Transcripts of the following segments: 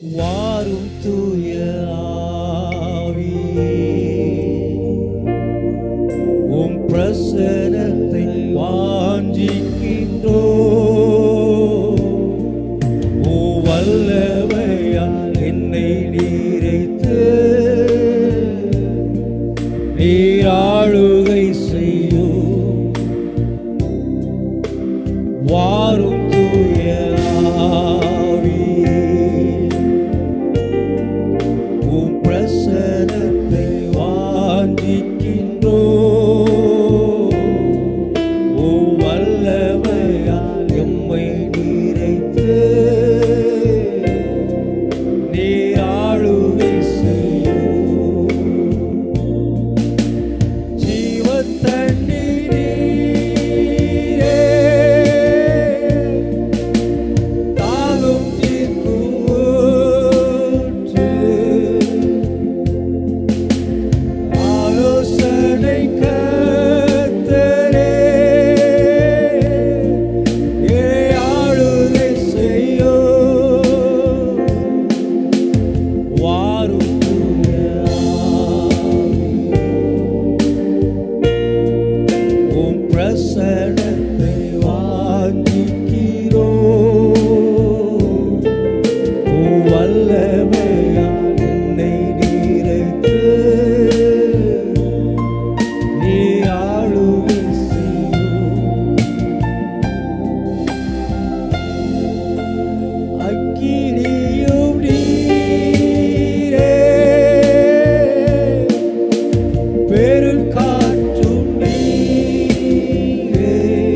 வாரும் தூய ஆவியே உம் பிரசனத்தை வாஞ்சிக்கின்றோ ஓ வல்லமையா என்னை நீரைத்து நீராளுகை செய்யும் வாரும் தூய ஆவியே உம் பிரசனத்தை வாஞ்சிக்கின்றோ ஓ வல்லமையால் எம்மை நிறைத்து நீர் ஆளுகை செய்யும் ஜீவத் தண்ணீரே தாகம் தீர்க்கும் ஊற்று. ஆலோசனை கர்த்தரே, என்னை ஆளுகை செய்யும். வாரும் தூய ஆவியே. உம் பிரசனத்தை வாஞ்சிக்கிறோ உம் வல்லமையால் என்னை நிறைத்து நீ ஆளுகை செய்யும் அக்கினியும் நீரே பெருங்காற்றும் நீரே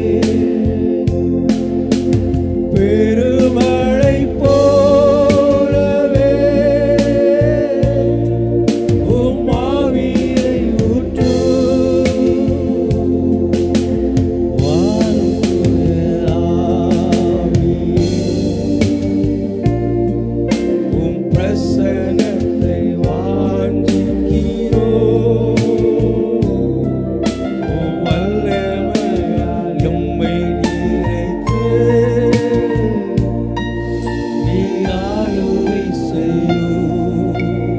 பெருமழை போலவே உம் ஆவியை ஊற்றும். வாரும் தூய ஆவியே. உம் பிரசனத்தை வாஞ்சிக்கிறோ உம் வல்லமையால் எம்மை நிறைத்து நீர் ஆளுகை செய்யும்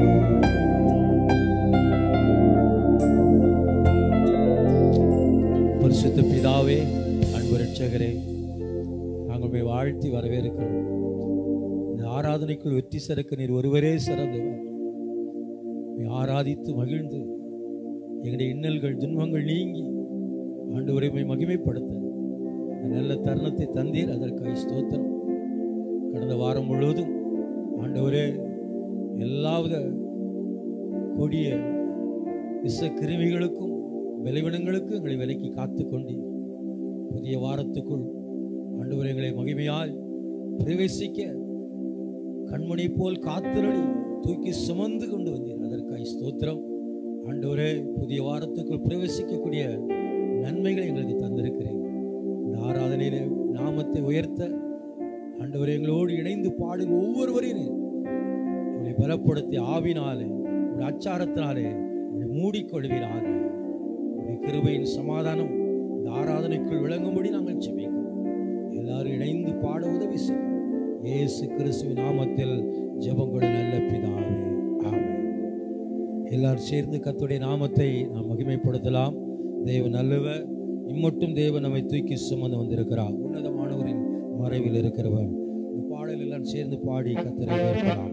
பரிசுத்த பிதாவே அன்பு ரட்சகரே நாங்கள் போய் வாழ்த்தி வரவேற்கிறோம் இந்த ஆராதனைக்குள் வெற்றி சிறக்க நீர் ஒருவரே சிறந்தவர் உம்மை ஆராதித்து மகிழ்ந்து எங்களுடைய இன்னல்கள் துன்பங்கள் நீங்கி ஆண்டு உரிமை மகிமைப்படுத்த இந்த நல்ல தருணத்தை தந்தீர் அதற்காக ஸ்தோத்திரம் கடந்த வாரம் முழுவதும் ஆண்டவரே எல்லாவித கொடிய விஷ கிருமிகளுக்கும் பலவீனங்களுக்கும் எங்களை விலக்கி காத்து கொண்டீர் புதிய வாரத்துக்குள் ஆண்டவர் எங்களை மகிமையால் பிரவேசிக்க கண்மணி போல் காத்திரளி தூக்கி சுமந்து கொண்டு வந்தீர் அதற்காக ஸ்தோத்திரம் ஆண்டவரே புதிய வாரத்துக்குள் பிரவேசிக்கக்கூடிய நன்மைகளை எங்களுக்கு தந்திருக்கிறேன் இந்த ஆராதனையில நாமத்தை உயர்த்த ஆண்டவரே எங்களோடு இணைந்து பாடும் ஒவ்வொருவரையும் அவளை பலப்படுத்தி ஆவினாலே உடைய அச்சாரத்தினாலே உங்களை மூடிக்கொள்வீராக உடைய கிருபையின் சமாதானம் இந்த ஆராதனைக்குள் விளங்கும்படி நாங்கள் செபிக்கிறோம் எல்லாரும் இணைந்து பாட உதவி செய்யும் இயேசு கிறிஸ்துவின் நாமத்தில் ஜெபங்கொள்ள நல்ல பிதாவே ஆமென் எல்லாரும் சேர்ந்து கர்த்தருடைய நாமத்தை நாம் மகிமைப்படுத்தலாம் தேவ நல்லவர் இம்மட்டும் தேவன் நம்மை தூக்கி சுமந்து வந்திருக்கிறார் உன்னதமானவரின் மறைவில் இருக்கிறவர் இந்த பாடல் எல்லாம் சேர்ந்து பாடி கத்தரை ஏற்கலாம்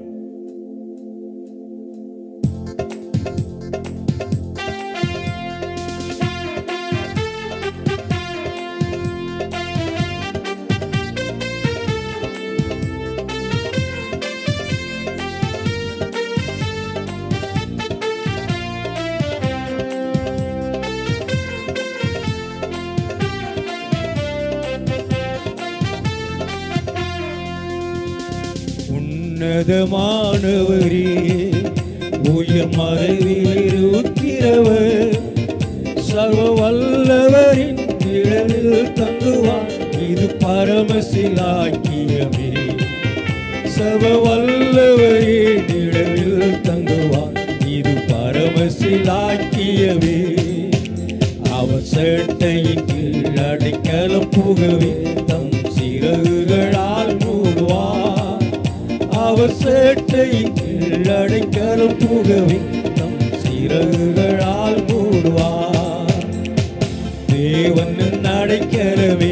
உன்னதமானவரே உயிர் மறைவில் இருக்கிறவர் சர்வ வல்லவரின் நிழலில் தங்குவார் இது பரமசிலாக்கியமே சர்வ வல்லவரே நிழலில் தங்குவார் இது பரமசிலாக்கியமே அவர் சேட்டையின் கீழ் அடைக்கலம் புகவே தம் சிறகுகளால் மூடுவார் அவர் சேட்டையின் கீழ் அடைக்கலம் புகவே தம் சிறகுகளால் மூடுவார் தேவன் அடைக்கலவே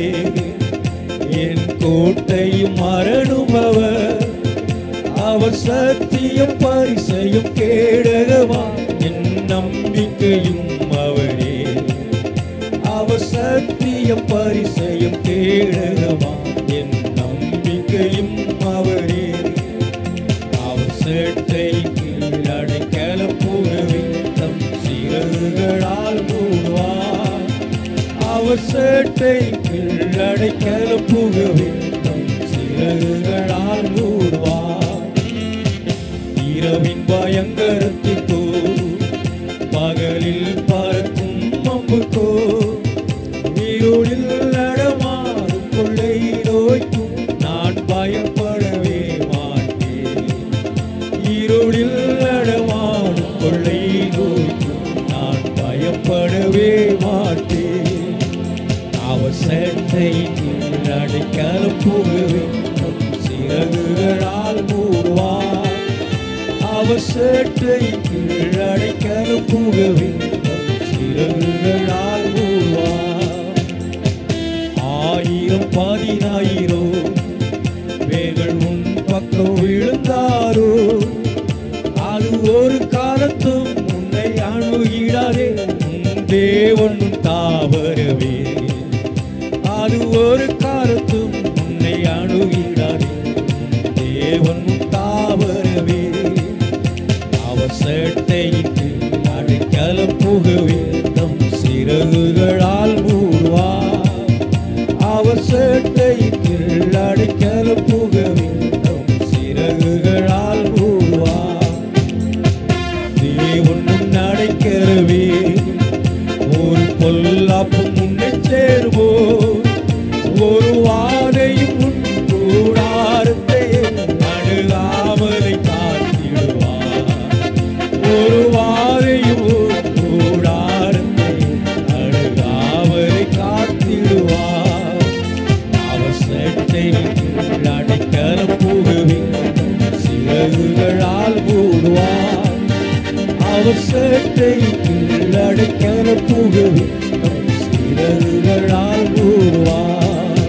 என் கோட்டையும் மரணும் அவர் அவர் சத்தியம் பரிசையும் கேடகமா என் நம்பிக்கையும் அவரே அவர் சத்தியம் பரிசையும் கேடகமா என் நம்பிக்கையும் அவரே அவர் சேட்டை கீழ் அடைக்கல புகவே தம் சிறகுகளால் மூடுவார் அவர் சேட்டை கீழ் அடைக்கல புகவே தம் சிறகுகளால் மூடுவார் இரவின் பயங்கரத்திற்கோ பகலில் பறக்கும் அம்புக்கோ இருளில் நடமாடும் கொள்ளை நோய்க்கும் நான் பயப்படவே மாட்டேன் இருளில் நடமாடும் கொள்ளை நோய்க்கும் நான் பயப்படவே மாட்டேன் அவர் சேட்டை அடைக்கலம் புகவே தம் சிறகுகளால் மூடுவார் அவர் சேட்டை அடைக்கலம் புகவே தம் சிறகுகளால் மூடுவார் ஆயிரம் பதினாயிரோ வேர்கள் உன் பக்கம் விழுந்தாரோ அது ஒரு காலத்தும் உன்னை அணுகிடாதே உன் தேவன் உன் தாவரவே அது ஒரு காலத்தும் உன்னை அணுகிடாதே உன் தேவன் உன் தாவரவே அவர் சேட்டையிட்டு அடைக்கலம் புகவே தம் சிறகுகளால் மூடுவார் அவர் சேட்டையிட்டு அடைக்கலம் புகவே தம் சிறகுகளால் மூடுவார் தேவனும் நடக்கிறவே ஒரு பொல்லாப்பும் முன்னே சேருவோ ஒரு வாதையும் உன் கூடாரத்தை அணுகாமலை காத்திடுவார் ஒரு வாதையும் உன் கூடாரத்தை அணுகாமலை காத்திடுவார் அவர் சேட்டை அடைக்கல புகவே சிறகுகளால் மூடுவார் அவர் சேட்டை அடைக்கல புகவே சிறகுகளால் மூடுவார்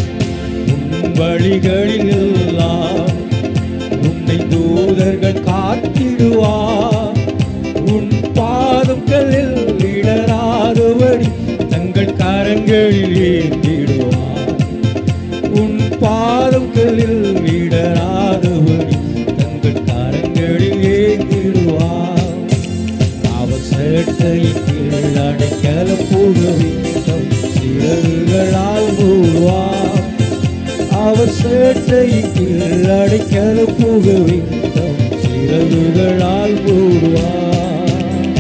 உன் வழிகளில் எல்லாம் உன்னை தூதர்கள் காத்திடுவார் உன் பாதங்களில் இடராதபடி தங்கள் கரங்களில் ஏந்திடுவார் உன் பாதங்களில் இடராதபடி தங்கள் கரங்களில் ஏந்திடுவார் அவர் சேட்டை கீழ் அடைக்கல புகவே தம் சிறகுகளால் மூடுவார் அவர் சேட்டை கீழ் அடைக்கல புகவே தம் சிறகுகளால் மூடுவார்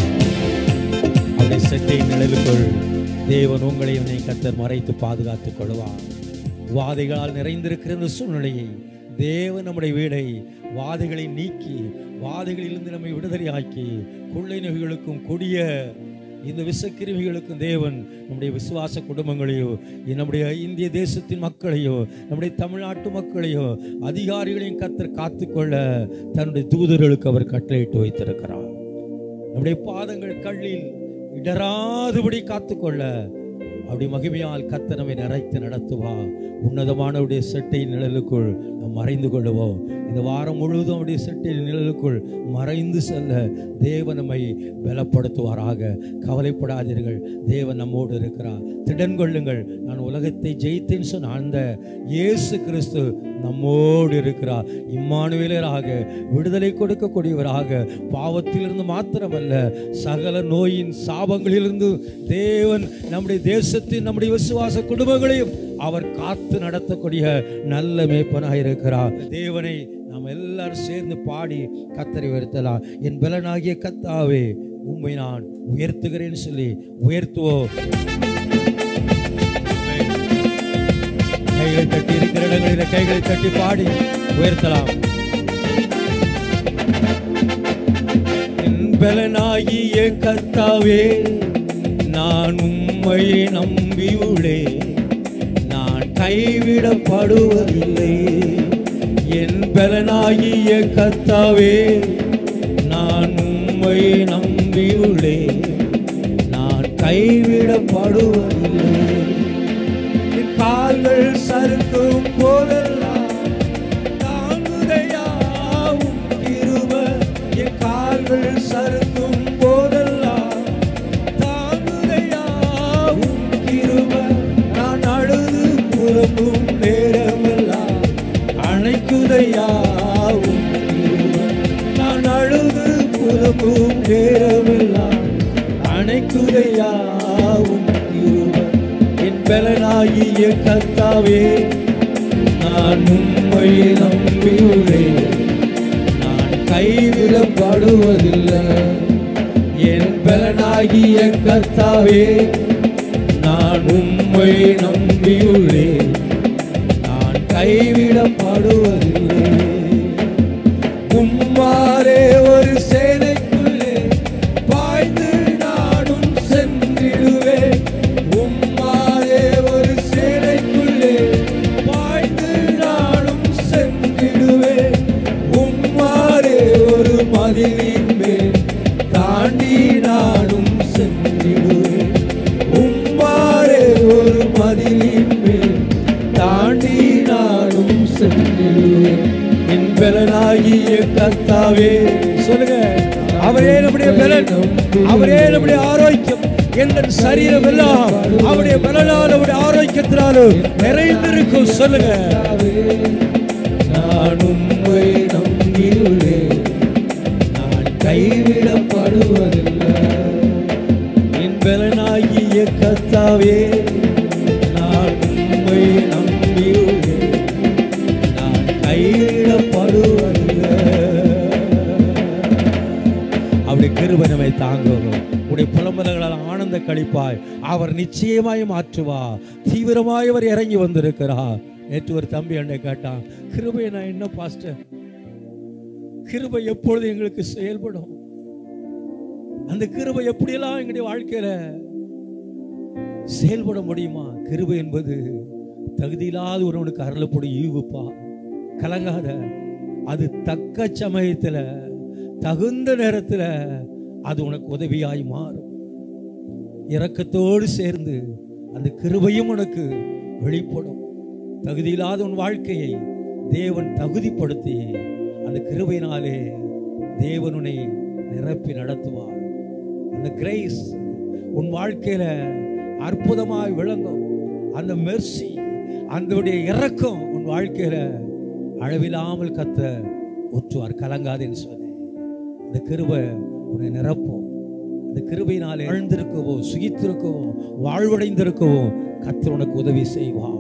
அவருடைய செட்டை நிழலுக்குள் தேவன் உங்களை என்னை கத்தர் மறைத்து பாதுகாத்துக் கொள்வார் வாதைகளால் நிறைந்திருக்கிற இந்த சூழ்நிலையை தேவன் நம்முடைய வீடை வாதைகளை நீக்கி வாதைகளிலிருந்து நம்மை விடுதலையாக்கி கொள்ளை நோய்களுக்கும் கொடிய இந்த விஷக்கிருமிகளுக்கும் தேவன் நம்முடைய விசுவாச குடும்பங்களையோ நம்முடைய இந்திய தேசத்தின் மக்களையோ நம்முடைய தமிழ்நாட்டு மக்களையோ அதிகாரிகளையும் கத்தர் காத்துக்கொள்ள தன்னுடைய தூதர்களுக்கு அவர் கட்டளையிட்டு வைத்திருக்கிறார் நம்முடைய பாதங்கள் கல்லில் இடராதபடி காத்துக்கொள்ள அப்படி மகிமையால் கத்த நம்மை நிறைத்து நடத்துவா உன்னதமானவருடைய செட்டை நிழலுக்குள் நாம் மறைந்து கொள்ளுவோம் இந்த வாரம் முழுவதும் அவருடைய செட்டை நிழலுக்குள் மறைந்து செல்ல தேவன் நம்மை பலப்படுத்துவாராக கவலைப்படாதீர்கள் தேவன் நம்மோடு இருக்கிறார் திடன் கொள்ளுங்கள் நான் உலகத்தை ஜெயித்தேன்னு சொன்ன அந்த இயேசு கிறிஸ்து நம்மோடு இருக்கிறார் இம்மானுவேலராக விடுதலை கொடுக்கக்கூடியவராக பாவத்திலிருந்து மாத்திரமல்ல சகல நோயின் சாபங்களிலிருந்து தேவன் நம்முடைய தேசத்தின் நம்முடைய விசுவாச குடும்பங்களையும் அவர் காத்து நடத்தக்கூடிய நல்ல மேய்ப்பனாக இருக்கிறார் தேவனை நாம் எல்லாரும் சேர்ந்து பாடி கத்தரை உயர்த்தலாம் என் பலனாகிய கத்தாவே உண்மை நான் உயர்த்துகிறேன்னு சொல்லி உயர்த்துவோம் கைகளை தட்டி இருக்கிற இடங்களில் கைகளை தட்டி பாடி உயர்த்தலாம் என் பலனாகிய கர்த்தாவே நான் உம்மையை நம்பியுள்ளே நான் கைவிடப்படுவதில்லை என் பலனாகிய கர்த்தாவே நான் உம்மை நம்பியுள்ளேன் நான் கைவிடப்படுவதில்லை என் கால்கள் சறுக்கும் போதெல்லாம் தாங்குதையா உம் கிருபை. என் கால்கள் சறுக்கும் போதெல்லாம் தாங்குதையா உம் கிருபை. நான் அழுது புலம்பும் நேரமெல்லாம் அணைக்குதையா உம் கிருபை. நான் அழுது புலம்பும் நேரமெல்லாம் அணைக்குதையா உம் கிருபை. என் பலனாகிய கர்த்தாவே நான் உம்மை நம்பியுள்ளேன் நான் கைவிடப்படுவதில்லை என் பலனாகிய கர்த்தாவே நான் உம்மை நம்பியுள்ளேன் நான் கைவிடப்படுவதில்லை உம்மாரே ஒரு சேனைக்குள்ளே பாய்ந்து நானும் சென்றிடுவேன் உம்மாரே ஒரு சேனைக்குள்ளே பாய்ந்து நானும் சென்றிடுவேன் உம்மாரே ஒரு மதிலின் மேல் தாண்டி நானும் சென்றிடுவேன் உம்மாரே ஒரு மதிலின் மேல் தாண்டி நானும் சென்றிடுவேன் என் பலனாகிய கர்த்தாவே சொல்லுங்க அவரே நம்முடைய பலன் அவரே நம்முடைய ஆரோக்கியம் எந்த சரீரம் எல்லாம் அவருடைய பலனால் அவருடைய ஆரோக்கியத்தினாலும் நிறைந்திருக்கும் சொல்லுங்க நான் உண்மை நம்பியுள்ளேன் நான் கைவிடப்படுவதில்லை என் பலனாகிய கர்த்தாவே நான் உண்மை நம்பியுள்ளேன் நான் கைவிடப்படுவதில்லை அவருடைய கிருபை நம்மை தாங்கும் உடைய புலம்பல்களால் ஆனந்த கழிப்பாய் அவர் நிச்சயமாய் மாற்றுவா தீவிரமாய் அவர் இறங்கி வந்திருக்கிறார் நேற்று ஒரு தம்பி என்னை கேட்டான் கிருபை நான் என்ன பாஸ்டர் கிருபை எப்பொழுது எங்களுக்கு செயல்படும் அந்த கிருபை எப்படியெல்லாம் எங்களுடைய வாழ்க்கையில செயல்பட முடியுமா கிருபை என்பது தகுதியில்லாத ஒருவனுக்கு அருளப்படும் ஈவுப்பா கலங்காத அது தக்க சமயத்துல தகுந்த நேரத்துல அது உனக்கு உதவியாய் மாறும் இரக்கத்தோடு சேர்ந்து அந்த கிருபையும் உனக்கு வெளிப்படும் தகுதியில்லாத உன் வாழ்க்கையை தேவன் தகுதிப்படுத்தி அந்த கிருபையினாலே தேவன் உன்னை நிரப்பி நடத்துவார் அந்த கிரேஸ் உன் வாழ்க்கையில அற்புதமாய் விளங்கும் அந்த மெர்சி அந்த இரக்கம் உன் வாழ்க்கையில அளவில்லாமல் கத்த ஊற்றுவார் கலங்காதேன்னு சொன்னேன் இந்த கிருபை உன்னை நிரப்பும் இந்த கிருபையினாலே ஆழ்ந்திருக்கவோ சுகித்திருக்கவோ வாழ்வடைந்திருக்கவோ கத்தர் உனக்கு உதவி செய்வா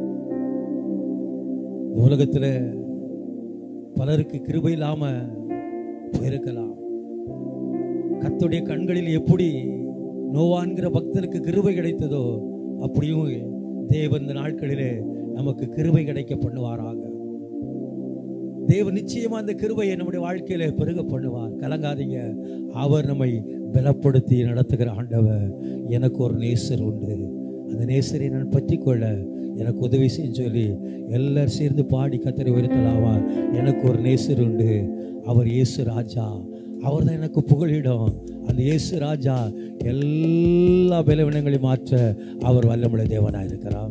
இந்த உலகத்துல பலருக்கு கிருபை இல்லாம போயிருக்கலாம் கர்த்தருடைய கண்களில் எப்படி நோவான்கிற பக்தனுக்கு கிருபை கிடைத்ததோ அப்படியும் தேவன் இந்த நாட்களிலே நமக்கு கிருபை கிடைக்க பண்ணுவாராக தேவன் நிச்சயமா அந்த கிருபையை நம்முடைய வாழ்க்கையில பெருக பண்ணுவார் கலங்காதீங்க அவர் நம்மை பலப்படுத்தி நடத்துகிற ஆண்டவர் எனக்கு ஒரு நேசர் உண்டு அந்த நேசரை நான் பற்றி கொள்ள எனக்கு உதவி செய்ய சொல்லி எல்லாரும் சேர்ந்து பாடி கத்தரை உயர்த்தலாவார் எனக்கு ஒரு நேசர் உண்டு அவர் இயேசு ராஜா அவர் தான் எனக்கு புகழிடம் அந்த இயேசு ராஜா எல்லா பலவீனங்களையும் மாற்ற அவர் வல்லமுள்ள தேவனாக இருக்கிறார்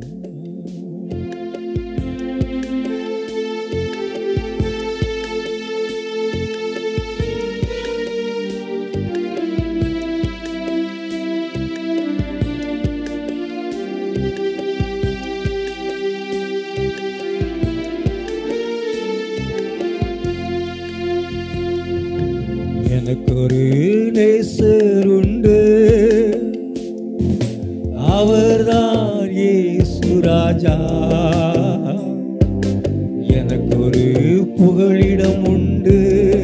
எனக்கு ஒரு நேசர் உண்டு அவர்தான் இயேசு ராஜா எனக்கு ஒரு புகழிடம் உண்டு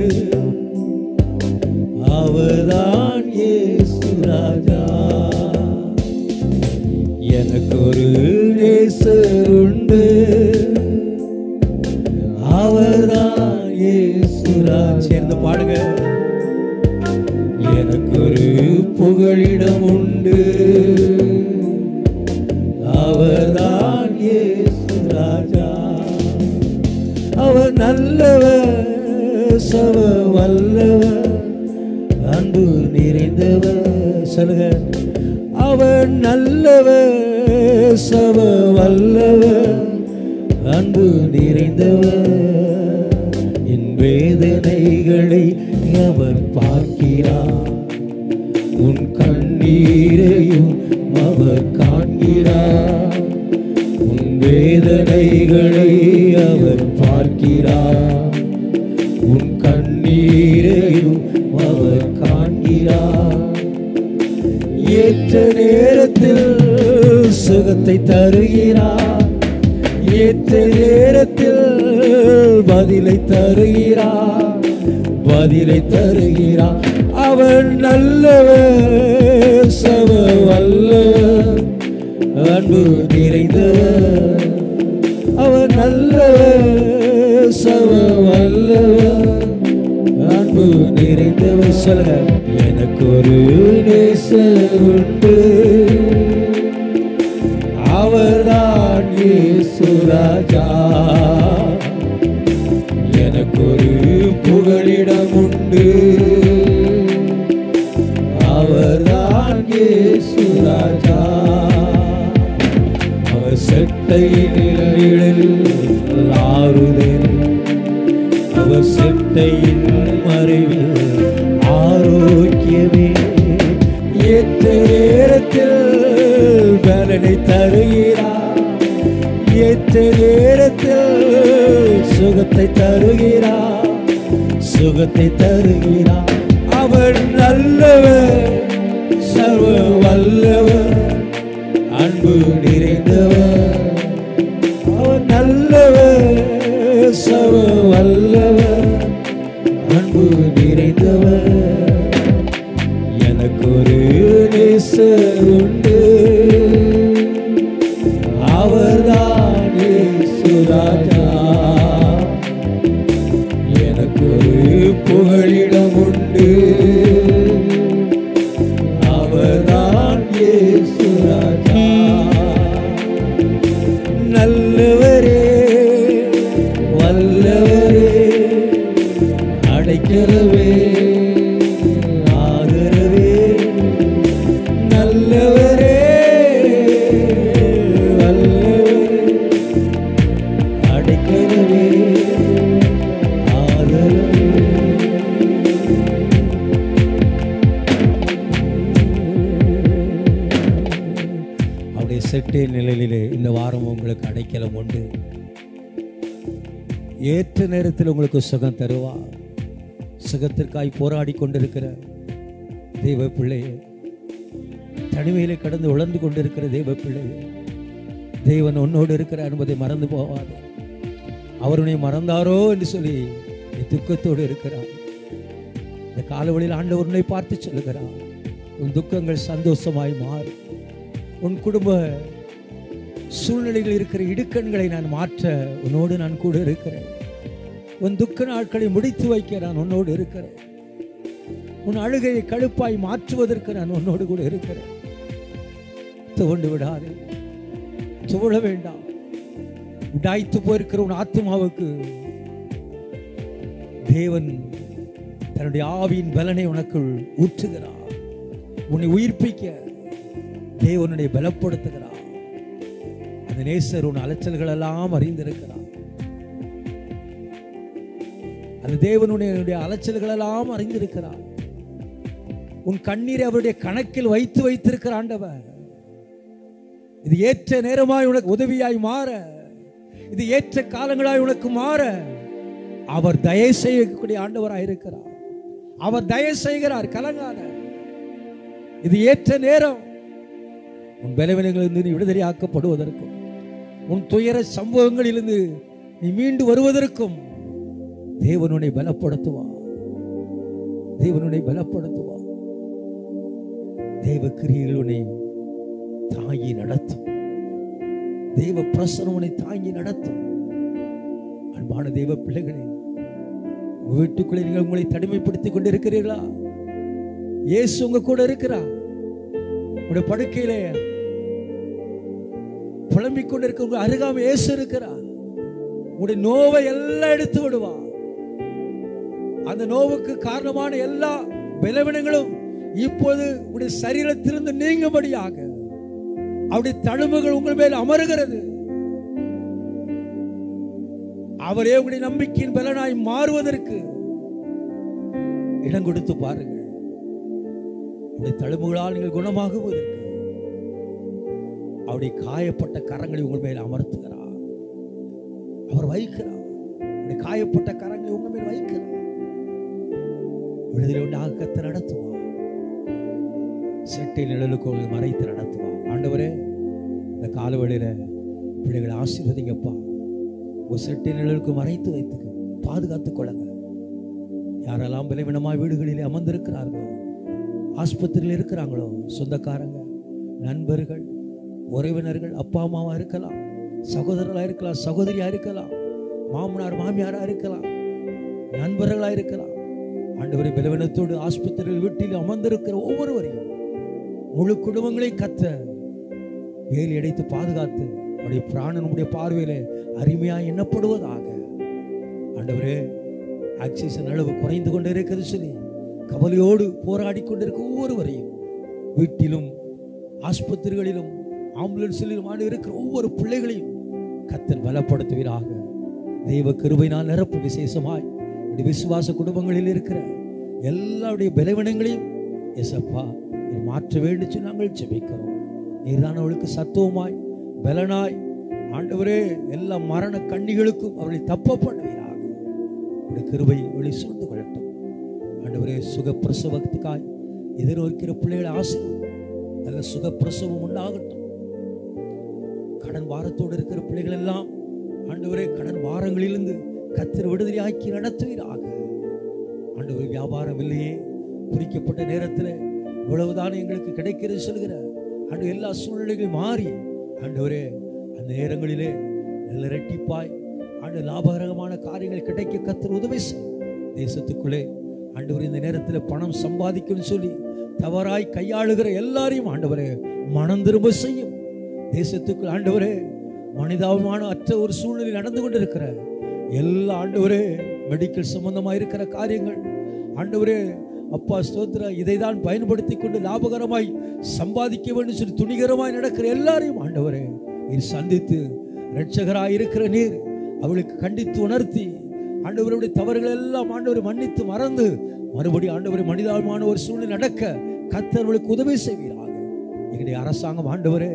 அவர்தான் இயேசு ராஜா எனக்கு ஒரு நேசர் உண்டு அவர்தான் இயேசுராஜ் சேர்ந்து பாடுங்க எனக்கு ஒரு புகழிடம் உண்டு அவர்தான் இயேசு ராஜா அவர் நல்லவர் சவ வல்லவர் அன்பு நிறைந்தவர் சொல்லுங்க அவர் நல்லவர் சவ வல்லவர் அன்பு நிறைந்தவர் என் வேதனைகளை அவர் பார்க்கிறார் உன் கண்ணீரையும் அவர் காண்கிறார் உன் வேதனைகளை அவர் பார்க்கிறார் உன் கண்ணீரையும் அவர் காண்கிறார் ஏற்ற நேரத்தில் சுகத்தை தருகிறார் ஏற்ற நேரத்தில் பதிலை தருகிறார் பதிலை தருகிறார் அவன் நல்லவர் சவ வல்லவர் அன்பு நிறைந்தவர் அவர் நல்லவர் சவ வல்லவர் அன்பு நிறைந்தவர் சொல்லுங்க எனக்கு ஒரு நேசர் உண்டு அவர்தான் இயேசுராஜா எனக்கு ஒரு புகலிடம் உண்டு அவர்தான் இயேசுராஜா அவர் செட்டையின் நிழலில் ஆறுதல் அவர் செட்டையின் மறைவில் ஆரோக்கியமே ஏற்ற நேரத்தில் பலனை தருகிறார் ஏற்ற நேரத்தில் சுகத்தை தருகிறார் சுகத்தை தருகிறார் அவர் நல்லவர் சர்வ வல்லவர் அன்பு நிறைந்தவர் அவர் நல்லவர் சர்வ வல்லவர் அன்பு நிறைந்தவர் எனக்கு ஒரு நேசர் உண்டு அவர்தான் சுராஜா எனக்கு ஒரு புகழிடம் உண்டு அவர்தான் சுராஜா நல்லவரே வல்லவரே அடைக்கலவே ஆதரவே நல்லவரே வல்லவரே அடைக்கலவே ஆதரவே அவருடைய செட்டே நிழலிலே இந்த வாரம் உங்களுக்கு அடைக்கலம் உண்டு ஏற்ற நேரத்தில் உங்களுக்கு சுகம் தருவா சுகத்திற்காய் போராடி கொண்டிருக்கிற தெய்வ பிள்ளையே தனிமையிலே கடந்து உழந்து கொண்டிருக்கிற தெய்வ பிள்ளையே தேவன் உன்னோடு இருக்கிற என்பதை மறந்து போவாது அவருடைய மறந்தாரோ என்று சொல்லி நீ துக்கத்தோடு இருக்கிறார் இந்த காலவழியில் ஆண்டவர் உன்னை பார்த்து சொல்லுகிறார் உன் துக்கங்கள் சந்தோஷமாய் மாறும் உன் குடும்ப சூழ்நிலையில் இருக்கிற இடுக்கண்களை நான் மாற்ற உன்னோடு நான் கூட இருக்கிறேன் உன் துக்க நாட்களை முடித்து வைக்க நான் உன்னோடு இருக்கிறேன் உன் அழுகையை கழுப்பாய் மாற்றுவதற்கு நான் உன்னோடு கூட இருக்கிறேன் துவண்டு விடாதே துவள வேண்டாம் உடாய்த்து போயிருக்கிற உன் ஆத்மாவுக்கு தேவன் தன்னுடைய ஆவியின் பலனை உனக்குள் ஊற்றுகிறார் உன்னை உயிர்ப்பிக்க தேவனுடைய பலப்படுத்துகிறார் அந்த நேசர் உன் அலைச்சல்கள் எல்லாம் அறிந்திருக்கிறார் அந்த தேவனுடைய அலைச்சல்கள் எல்லாம் அறிந்திருக்கிறார் உன் கண்ணீரை அவருடைய கணக்கில் வைத்து வைத்திருக்கிற ஆண்டவர் இது ஏற்ற நேரமாய் உனக்கு உதவியாய் மாற இது ஏற்ற காலங்களாய் உனக்கு மாற அவர் தயவு செய்யக்கூடிய ஆண்டவராய் இருக்கிறார் அவர் தயவு செய்கிறார் கலங்காத இது ஏற்ற நேரம் உன் பலவீனங்களிலிருந்து நீ விடுதலையாக்கப்படுவதற்கும் உன் துயர சம்பவங்களிலிருந்து நீ மீண்டு வருவதற்கும் தேவனுடைய பலப்படுத்துவா தேவனுடைய பலப்படுத்துவா தேவ கிரியைகள் உன்னை தாங்கி நடத்தும் தேவ பிரசனம் உன்னை தாங்கி நடத்தும் அன்பான தேவ பிள்ளைகளே உங்க வீட்டுக்குள்ளே நீங்கள் உங்களை தனிமைப்படுத்திக் கொண்டிருக்கிறீர்களா இயேசு உங்க கூட இருக்கிறா உங்களுடைய படுக்கையிலே புலம்பிக் கொண்டிருக்க உங்க அருகாமை இயேசு இருக்கிறா உங்களுடைய நோவை எல்லாம் எடுத்து விடுவார் அந்த நோவுக்கு காரணமான எல்லா பலவீனங்களும் இப்போது உடைய சரீரத்திலிருந்து நீங்கும்படியாக அவருடைய தழும்புகள் உங்கள் மேல் அமருகிறது அவரே உங்களுடைய நம்பிக்கையின் பலனாய் மாறுவதற்கு இடம் கொடுத்து பாருங்கள் உடைய தழும்புகளால் நீங்கள் குணமாகுவதற்கு அவருடைய காயப்பட்ட கரங்களை உங்கள் மேல் அமர்த்துகிறார் அவர் வைக்கிறார் உடைய காயப்பட்ட கரங்களை உங்கள் மேல் வைக்கிறார் விடுதலை உண்டாக கத்த நடத்துவார் செட்டை நிழலுக்கு உங்களை மறைத்து நடத்துவார் ஆண்டவரே இந்த காலவழியில பிள்ளைகளை ஆசீர்வதிங்கப்பா உங்க செட்டை நிழலுக்கு மறைத்து வைத்துக்க பாதுகாத்துக் கொள்ளுங்க யாரெல்லாம் பலவீனமாய் வீடுகளிலே அமர்ந்திருக்கிறார்களோ ஆஸ்பத்திரியில் இருக்கிறாங்களோ சொந்தக்காரங்க நண்பர்கள் உறவினர்கள் அப்பா அம்மாவா இருக்கலாம் சகோதரர்களா இருக்கலாம் சகோதரியா இருக்கலாம் மாமனார் மாமியாரா இருக்கலாம் நண்பர்களா இருக்கலாம் ஆண்டவரை பலவீனத்தோடு ஆஸ்பத்திரியில் வீட்டில் அமர்ந்திருக்கிற ஒவ்வொருவரையும் முழு குடும்பங்களையும் கத்த வேலி அடைத்து பாதுகாத்து அவருடைய பிராணன் உடைய பார்வையில அருமையாய் எண்ணப்படுவதாக ஆண்டவரே ஆக்சிஜன் அளவு குறைந்து கொண்டே இருக்கிறது சொல்லி கவலையோடு போராடி கொண்டிருக்க ஒவ்வொருவரையும் வீட்டிலும் ஆஸ்பத்திரிகளிலும் ஆம்புலன்ஸிலும் ஆண்டு இருக்கிற ஒவ்வொரு பிள்ளைகளையும் கத்தர் பலப்படுத்துவீராக தெய்வ கிருபையினால் நிரப்பு விசேஷமாய் இந்த விசுவாச குடும்பங்களில் இருக்கிற எல்லாருடைய பலவீனங்களையும் எசப்பா நீர் மாற்ற வேண்டும் சொல்லி நாங்கள் ஜெபிக்கிறோம் நீர்தான் அவளுக்கு சத்துவமாய் பலனாய் ஆண்டவரே எல்லா மரண கண்ணிகளுக்கும் அவளை தப்ப பண்ணுவீராக உடைய கிருபை ஒளி சூழ்ந்து கொள்ளட்டும் ஆண்டவரே சுகப்பிரசவத்துக்காய் எதிர்நோக்கிற பிள்ளைகளை ஆசீர்வதி நல்ல சுகப்பிரசவம் உண்டாகட்டும் கடன் பாரத்தோடு இருக்கிற பிள்ளைகள் எல்லாம் ஆண்டவரே கடன் பாரங்களிலிருந்து கத்தர் விடுதலையாக்கி நடத்துவீராக ஆண்டவரே வியாபாரம் இல்லையே குறிக்கப்பட்ட நேரத்தில் இவ்வளவுதான் எங்களுக்கு கிடைக்கிறது சொல்கிற ஆண்டு எல்லா சூழ்நிலைகளும் மாறி ஆண்டவரே அந்த நேரங்களிலே நல்ல ரெட்டிப்பாய் ஆண்டு லாபகரமான காரியங்கள் கிடைக்க கத்தர் உதவி செய்யும் தேசத்துக்குள்ளே ஆண்டவர் இந்த நேரத்தில் பணம் சம்பாதிக்கணும்னு சொல்லி தவறாய் கையாளுகிற எல்லாரையும் ஆண்டவரே மனம் திரும்ப செய்யும் தேசத்துக்குள் ஆண்டவரே மனிதாபிமான அற்ற ஒரு சூழ்நிலை நடந்து கொண்டிருக்கிற எல்லா ஆண்டவரே மெடிக்கல் சம்பந்தமாக இருக்கிற காரியங்கள் ஆண்டவரே அப்பா ஸ்தோத்திர இதை தான் பயன்படுத்தி கொண்டு லாபகரமாய் சம்பாதிக்க வேண்டும் சொல்லி துணிகரமாய் நடக்கிற எல்லாரையும் ஆண்டவரே நீர் சந்தித்து இரட்சகராய் இருக்கிற நீர் அவளுக்கு கண்டித்து உணர்த்தி ஆண்டவருடைய தவறுகள் எல்லாம் ஆண்டவரை மன்னித்து மறந்து மறுபடியும் ஆண்டவரை மனிதாபிமான ஒரு சூழ்நிலை நடக்க கத்தர்களுக்கு உதவி செய்வீராக எங்களுடைய அரசாங்கம் ஆண்டவரே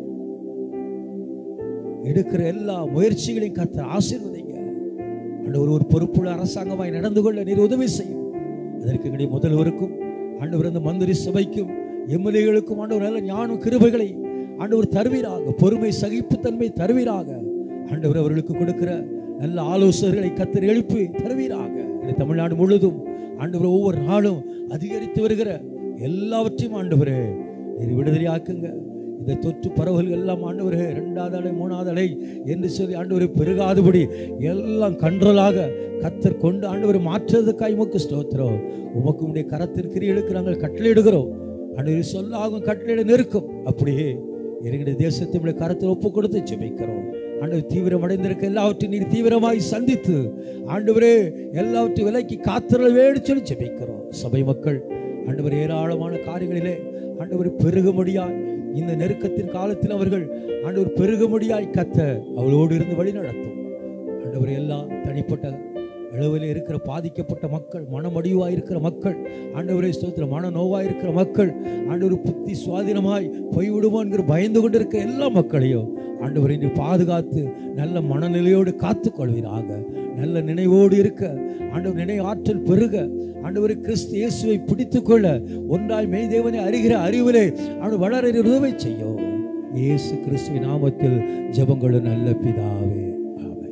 எடுக்கிற எல்லா முயற்சிகளையும் கத்தர் ஆசீர்வதிங்க ஆண்டவர் ஒரு பொறுப்புள்ள அரசாங்கமாய் நடந்து கொள்ள நீர் உதவி செய்யும் அதற்கு எங்களுடைய முதல்வருக்கும் ஆண்டவர் அந்த மந்திரி சபைக்கும் எம்எல்ஏகளுக்கும் ஆண்டவர் நல்ல ஞானம் கிருபைகளை ஆண்டவர் தருவீராக பொறுமை சகிப்புத்தன்மை தருவீராக ஆண்டவர் அவர்களுக்கு கொடுக்கிற நல்ல ஆலோசகர்களை கத்தர் எழுப்பி தருவீராக இந்த தமிழ்நாடு முழுதும் ஆண்டவர் ஒவ்வொரு நாளும் அதிகரித்து வருகிற எல்லாவற்றையும் ஆண்டவரே நீர் விடுதலையாக்குங்க இந்த தொற்று பரவல்கள் எல்லாம் ஆண்டவரே இரண்டாவது அலை மூணாவது அலை என்று சொல்லி ஆண்டவரை பெருகாதபடி எல்லாம் கண்ட்ரோலாக கத்தர் கொண்டு ஆண்டவரை மாற்றுறதுக்காய் உமக்கு ஸ்தோத்திரம் உமக்கு உடைய கரத்தின் கிரியலுக்கு நாங்கள் கட்டளையிடுகிறோம் ஆண்டவர் சொல்லாகும் கட்டளையிட நிற்கும் அப்படியே எங்களுடைய தேசத்தை உடைய கரத்தில் ஒப்பு கொடுத்து ஜெபிக்கிறோம் ஆண்டவர் தீவிரம் அடைந்திருக்க எல்லாவற்றையும் நீர் தீவிரமாய் சந்தித்து ஆண்டவரே எல்லாவற்றையும் விலைக்கு காத்திரல் வேடு சொல்லி ஜெபிக்கிறோம் சபை மக்கள் ஆண்டவர் ஏராளமான காரியங்களிலே ஆண்டவர் பெருகும்படியாய் இந்த நெருக்கத்தின் காலத்தில் அவர்கள் ஆண்டவர் பெருகும்படியாய் கத்த அவளோடு இருந்து வழி நடத்தும் ஆண்டவர் எல்லாம் தனிப்பட்ட அளவில் இருக்கிற பாதிக்கப்பட்ட மக்கள் மனமடிவாய் இருக்கிற மக்கள் ஆண்டவரை ஸ்தோத்திர மன நோவாய் இருக்கிற மக்கள் ஆண்டவர் புத்தி சுவாதீனமாய் போய்விடுமோ என்கிற பயந்து கொண்டிருக்க எல்லா மக்களையும் ஆண்டவர் இன்று பாதுகாத்து நல்ல மனநிலையோடு காத்துக் கொள்வீராக நல்ல நினைவோடு இருக்க ஆண்டவர் நினை ஆற்றல் பெருக ஆண்டவர் கிறிஸ்து இயேசுவை பிடித்துக் கொள்ள ஒன்றாய் மெய் தேவனை அறிகிற அறிவிலே அவன் வளர உதவி செய்யும் இயேசு கிறிஸ்துவின் நாமத்தில் ஜெபங்களும் நல்ல பிதாவே ஆமென்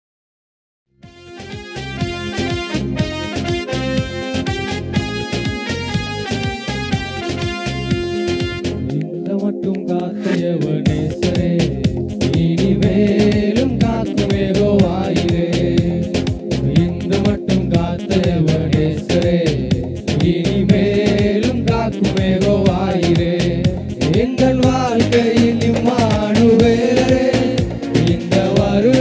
இந்த மட்டும் காத்தையவனேசரே இனிமேலும் காக்குமே கோவாயிரே இந்த மட்டும் காத்தையவனேசரே இனிமேலும் காக்குமே கோவாயிரே எங்கள் வாழ்க்கையில் இம்மானுவேலரே இந்த வரு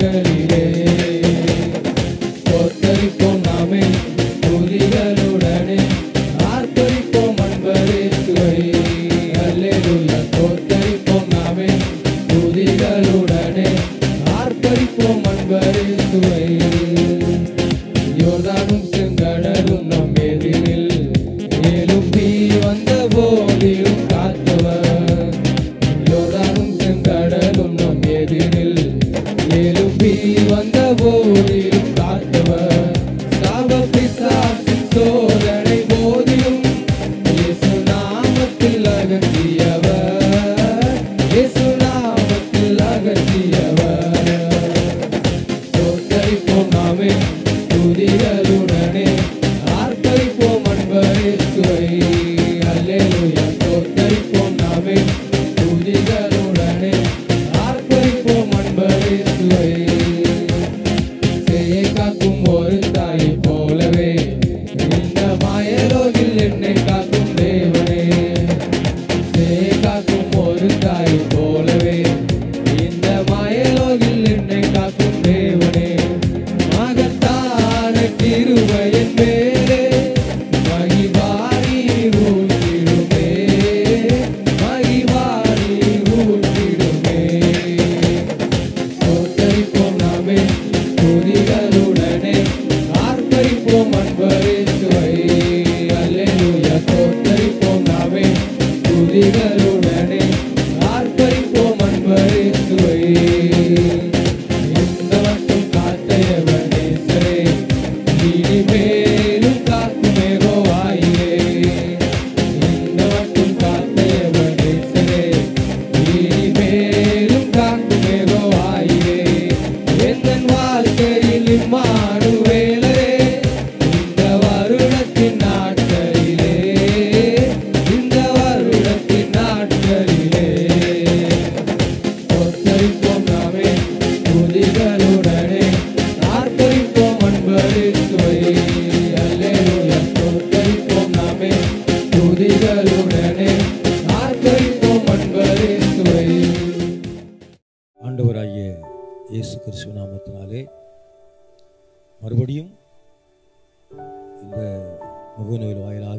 நாட்களிலே தோத்தரிப்போம் நாமே துதிகளுடனே ஆர்ப்பரிப்போம் அன்பரேசுவை அல்லேலூயா தோத்தரிப்போம் நாமே துதிகளுடனே ஆர்ப்பரிப்போம் அன்பரேசுவை யோர்தானும் செங்கடலும் நம் எதிரில் எழுப்பி வந்த போதிலும் காத்தவர் யோர்தானும் செங்கடலும் நம் எதிரில் எழுப்பி வந்த போதிலும் காத்தவர் சாப பிசாசின் சோதனை போதிலும் இயேசு நாமத்தில் அகற்றியவர் இயேசு நாமத்தில் அகற்றியவர் தோத்தரிப்போம் நாமே துதிகளுடனே ஆர்ப்பரிப்போம் அன்பரேசுவை அல்லேலூயா தோத்தரிப்போம் நாமே துதிகளுடனே ஆர்ப்பரிப்போம் அன்பரேசுவை சேயை காக்கும் ஒரு தாயை போலவே இந்த மாயலோகில் என்னை காக்கும் தேவனே சேயை காக்கும் ஒரு தாயை போலவே இந்த மாயலோகில் என்னை காக்கும் தேவனே மகத்தான கிருபையின் மேலே மகிவாரி ஊற்றிடுமே மகிவாரி ஊற்றிடுமே தோத்தரிப்போம் நாமே துதிகளுடனே ஆர்ப்பரிப்போம் அன்பரேசுவை அல்லேலூயா தோத்தரிப்போம் நாமே துதிகளுடனே ஆர்ப்பரிப்போம் அன்பரேசுவை இந்த மட்டும் காத்தையவர் நேசரே இனிமேலும் காக்குமே கோவாயிலே இந்த மட்டும் காத்தையவர் நேசரே இனிமேலும் காக்குமே கோவாயிலே எந்தன் வாழ்க்கையில் இம்மானுவேலரே இந்த வருடத்தின் நாட்களிலே இந்த வருடத்தின் நாட்களிலே தோத்தரிப்போம் நாமே துதிகளுடனே ஆர்ப்பரிப்போம் அன்பரிசுவை அல்லேலூயா தோத்தரிப்போம் நாமே துதிகளுடனே ஆர்ப்பரிப்போம் அன்பரிசுவை ஆண்டவராகிய இயேசு கிறிஸ்துவ நாமத்தினாலே மறுபடியும் இந்த முகநூல் வாயிலாக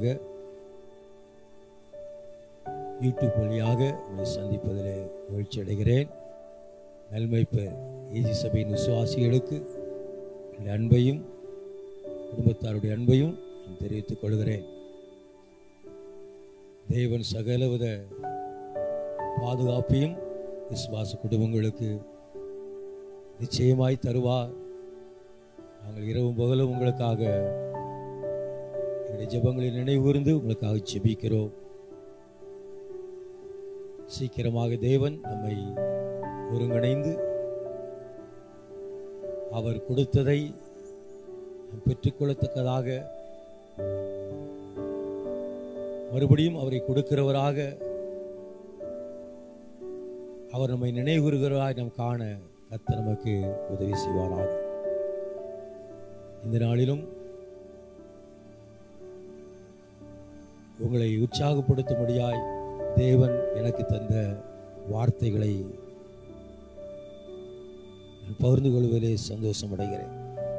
யூடியூப் வழியாக உங்களை சந்திப்பதிலே மகிழ்ச்சி அடைகிறேன் நல்மைப்பர் ஏஜி சபையின் விசுவாசிகளுக்கு என்னுடைய அன்பையும் குடும்பத்தாருடைய அன்பையும் நான் தெரிவித்துக் கொள்கிறேன் தேவன் சகலவித பாதுகாப்பையும் விசுவாச குடும்பங்களுக்கு நிச்சயமாய் தருவார் நாங்கள் இரவும் பகலும் உங்களுக்காக எங்களுடைய ஜெபங்களில் நினைவுகூர்ந்து உங்களுக்காக ஜெபிக்கிறோம் சீக்கிரமாக தேவன் நம்மை ஒருங்கிணைந்து அவர் கொடுத்ததை நாம் பெற்றுக்கொள்ளத்தக்கதாக மறுபடியும் அவரை கொடுக்கிறவராக அவர் நம்மை நினைவுறுகிறவராய் நாம் காண கர்த்தர் நமக்கு உதவி செய்வாராக இந்த நாளிலும் உங்களை உற்சாகப்படுத்தும்படியாய் தேவன் எனக்கு தந்த வார்த்தைகளை நான் பகிர்ந்து கொள்வதிலே சந்தோஷம் அடைகிறேன்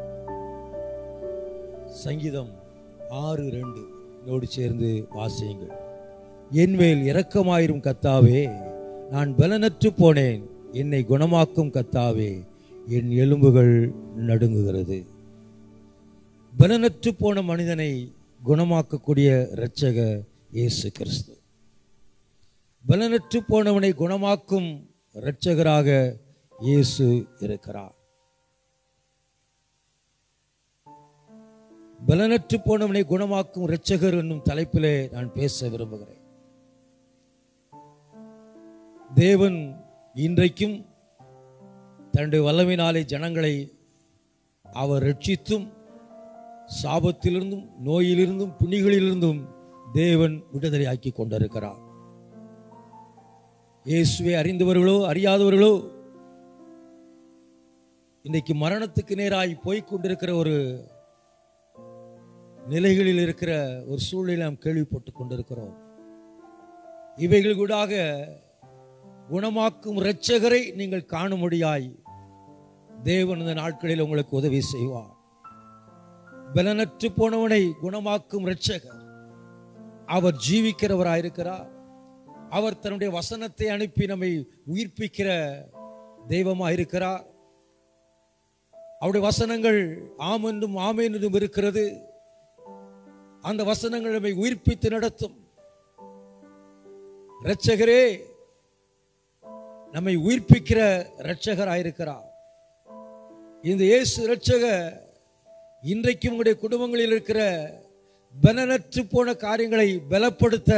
சங்கீதம் ஆறு ரெண்டு என்னோடு சேர்ந்து வாசியுங்கள் என்மேல் இரக்கமாயிரும் கத்தாவே நான் பலனற்று போனேன் என்னை குணமாக்கும் கத்தாவே என் எலும்புகள் நடுங்குகிறது பலனற்று போன மனிதனை குணமாக்கக்கூடிய இரட்சக இயேசு கிறிஸ்து பலனற்று போனவனை குணமாக்கும் இரட்சகராக இயேசு இருக்கிறார் பலனற்று போனவனை குணமாக்கும் இரட்சகர் என்னும் தலைப்பிலே நான் பேச விரும்புகிறேன் தேவன் இன்றைக்கும் தன்னுடைய வல்லமையினாலே ஜனங்களை அவர் ரட்சித்தும் சாபத்திலிருந்தும் நோயிலிருந்தும் பிணிகளிலிருந்தும் தேவன் விடுதலையாக்கி கொண்டிருக்கிறார் இயேசுவை அறிந்தவர்களோ அறியாதவர்களோ இன்னைக்கு மரணத்துக்கு நேராய் போய்க் கொண்டிருக்கிற ஒரு நிலைகளில் இருக்கிற ஒரு சூழ்நிலை நாம் கேள்விப்பட்டுக் கொண்டிருக்கிறோம் இவைகள் கூடாக குணமாக்கும் இரட்சகரை நீங்கள் காணும்படியாய் தேவன் இந்த நாட்களில் உங்களுக்கு உதவி செய்வார் பலனற்று போனவனை குணமாக்கும் இரட்சகர் அவர் ஜீவிக்கிறவராயிருக்கிறார் அவர் தன்னுடைய வசனத்தை அனுப்பி நம்மை உயிர்ப்பிக்கிற தெய்வமாயிருக்கிறார் அவருடைய வசனங்கள் ஆம் என்றும் ஆமேன் என்றும் இருக்கிறது அந்த வசனங்கள் நம்மை உயிர்ப்பித்து நடத்தும் இரட்சகரே நம்மை உயிர்ப்பிக்கிற இரட்சகராயிருக்கிறார் இந்த இயேசு இரட்சகர் இன்றைக்கும் உங்களுடைய குடும்பங்களில் இருக்கிற பலனற்று போன காரியங்களை பலப்படுத்த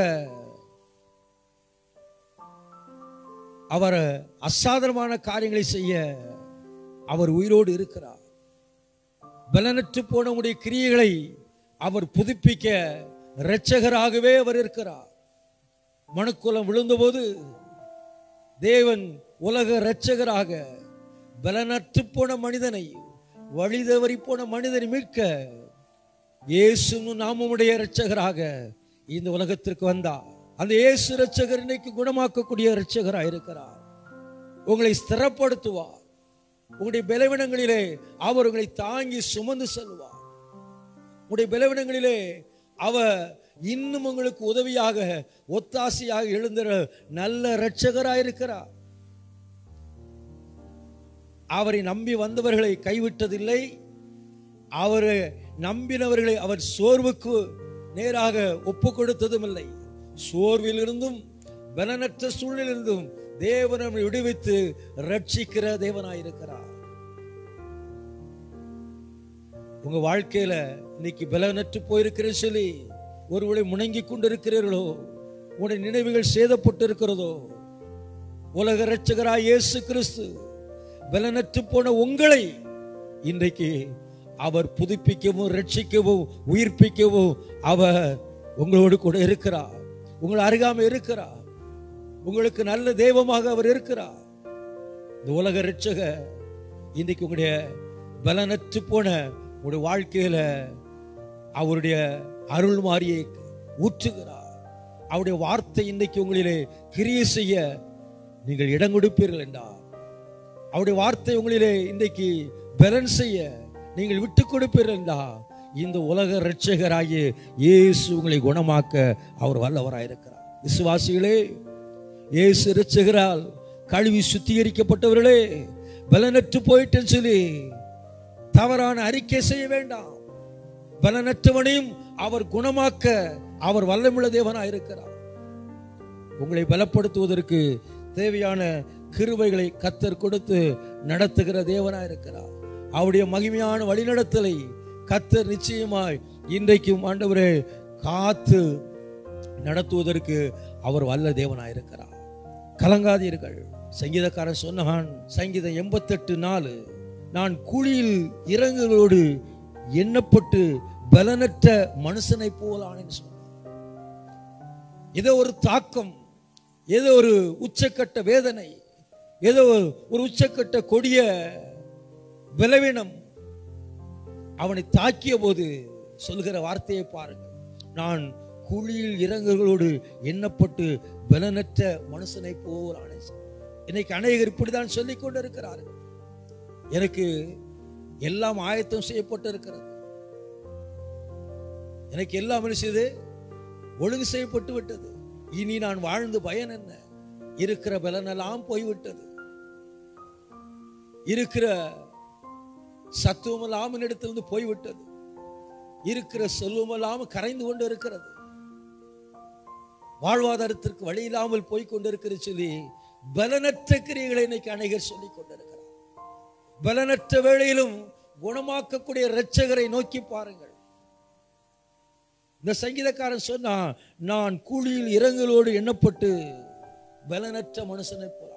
அவர் அசாதாரணமான காரியங்களை செய்ய அவர் உயிரோடு இருக்கிறார் பலனற்று போன உடைய கிரியைகளை அவர் புதுப்பிக்க இரட்சகராகவே அவர் இருக்கிறார் மனுக்குலம் விழுந்தபோது தேவன் உலக இரட்சகராக பலனற்று போன மனிதனை வழி தவறி போன மனிதனை மீட்க இயேசு நாமமுடைய இரட்சகராக இந்த உலகத்திற்கு வந்தார் அந்த இயேசு இரட்சகர் இன்னைக்கு குணமாக்கக்கூடிய இரட்சகராக இருக்கிறார் உங்களை ஸ்திரப்படுத்துவார் உங்களுடைய பலவீனங்களிலே அவர் உங்களை தாங்கி சுமந்து செல்வார் உங்களுடைய பலவீனங்களிலே அவர் இன்னும் உங்களுக்கு உதவியாக ஒத்தாசையாக எழுந்துற நல்ல இரட்சகராக இருக்கிறார் அவரை நம்பி வந்தவர்களை கைவிட்டதில்லை அவரை நம்பினவர்களை அவர் சோர்வுக்கு நேராக ஒப்பு கொடுத்ததும் இல்லை சோர்விலிருந்தும் பலனற்ற சூழ்நிலிருந்தும் தேவன் நம்மை விடுவித்து ரட்சிக்கிற தேவனாயிருக்கிறார் உங்க வாழ்க்கையில இன்னைக்கு பலனற்று போயிருக்கிறேன்னு சொல்லி ஒருவரை முணங்கி கொண்டிருக்கிறீர்களோ உங்களுடைய நினைவுகள் சேதப்பட்டு இருக்கிறதோ உலக ரட்சகராய் இயேசு கிறிஸ்து பலனற்று போன உங்களை இன்றைக்கு அவர் புதுப்பிக்கவும் ரட்சிக்கவும் உயிர்ப்பிக்கவும் அவர் உங்களோடு கூட இருக்கிறார் உங்கள் அருகாமை இருக்கிறார் உங்களுக்கு நல்ல தெய்வமாக அவர் இருக்கிறார் இந்த உலக ரட்சக இன்றைக்கு உங்களுடைய பலனற்று போன உங்களுடைய வாழ்க்கையில அவருடைய அருள் மாறியை ஊற்றுகிறார் அவருடைய வார்த்தை இன்றைக்கு உங்களிலே கிரியை செய்ய நீங்கள் இடம் கொடுப்பீர்கள் என்றார் அவருடைய வார்த்தை உங்களிலே இன்றைக்கு பலன் செய்ய நீங்கள் விட்டு கொடுப்பீர்கள் என்றா இந்த உலக இரட்சகராகிய இயேசு உங்களை குணமாக்க அவர் வல்லவராயிருக்கிறார் விசுவாசிகளே இயேசு இரட்சகரால் கழுவி சுத்திகரிக்கப்பட்டவர்களே பலனற்று போயிட்டேன்னு சொல்லி தவறான அறிக்கை செய்ய வேண்டாம் பலனற்றவனையும் அவர் குணமாக்க அவர் வல்லமுள்ள தேவனாயிருக்கிறார் உங்களை பலப்படுத்துவதற்கு தேவையான கிருபைகளை கத்தர் கொடுத்து நடத்துகிற தேவனாய் இருக்கிறார் அவருடைய மகிமையான வழிநடத்தலை கத்தர் நிச்சயமாய் இன்றைக்கும் ஆண்டவரே காத்து நடத்துவதற்கு அவர் வல்ல தேவனாயிருக்கிறார் கலங்காதீர்கள் சங்கீதக்காரன் சொன்னான் சங்கீதம் எண்பத்தெட்டு நாலு நான் குழியில் இறங்குகளோடு எண்ணப்பட்டு பலனற்ற மனுஷனை போலானேன்னு சொன்னான் ஏதோ ஒரு தாக்கம் ஏதோ ஒரு உச்சக்கட்ட வேதனை ஏதோ ஒரு உச்சக்கட்ட கொடிய பலவீனம் அவனை தாக்கிய போது சொல்கிற வார்த்தையை பாருங்கள் நான் குழியில் இறங்குகளோடு எண்ணப்பட்டு பலனற்ற மனுஷனை போலானே இன்னைக்கு அநேகர் இப்படிதான் சொல்லிக் கொண்டிருக்கிறார்கள் எனக்கு எல்லாம் ஆயத்தம் செய்யப்பட்டு இருக்கிறது எனக்கு எல்லாம் என்ன செய்து ஒழுங்கு செய்யப்பட்டு விட்டது இனி நான் வாழ்ந்து பயன் என்ன இருக்கிற பலனெல்லாம் போய்விட்டது இருக்கிற சத்துவமெல்லாம் இடத்திலிருந்து போய்விட்டது இருக்கிற செல்வமெல்லாம் கரைந்து கொண்டு இருக்கிறது வாழ்வாதாரத்திற்கு வழி இல்லாமல் போய் கொண்டிருக்கிற சொல்லி பலனற்ற கிரியைகளை இன்னைக்கு அநேகர் சொல்லிக் கொண்டிருக்கிறார் பலனற்ற வேளையிலும் குணமாக்கக்கூடிய இரட்சகரை நோக்கி பாருங்கள் இந்த சங்கீதக்காரன் சொன்னா நான் கூலியில் இறங்கலோடு எண்ணப்பட்டு பலனற்ற மனுஷனை போல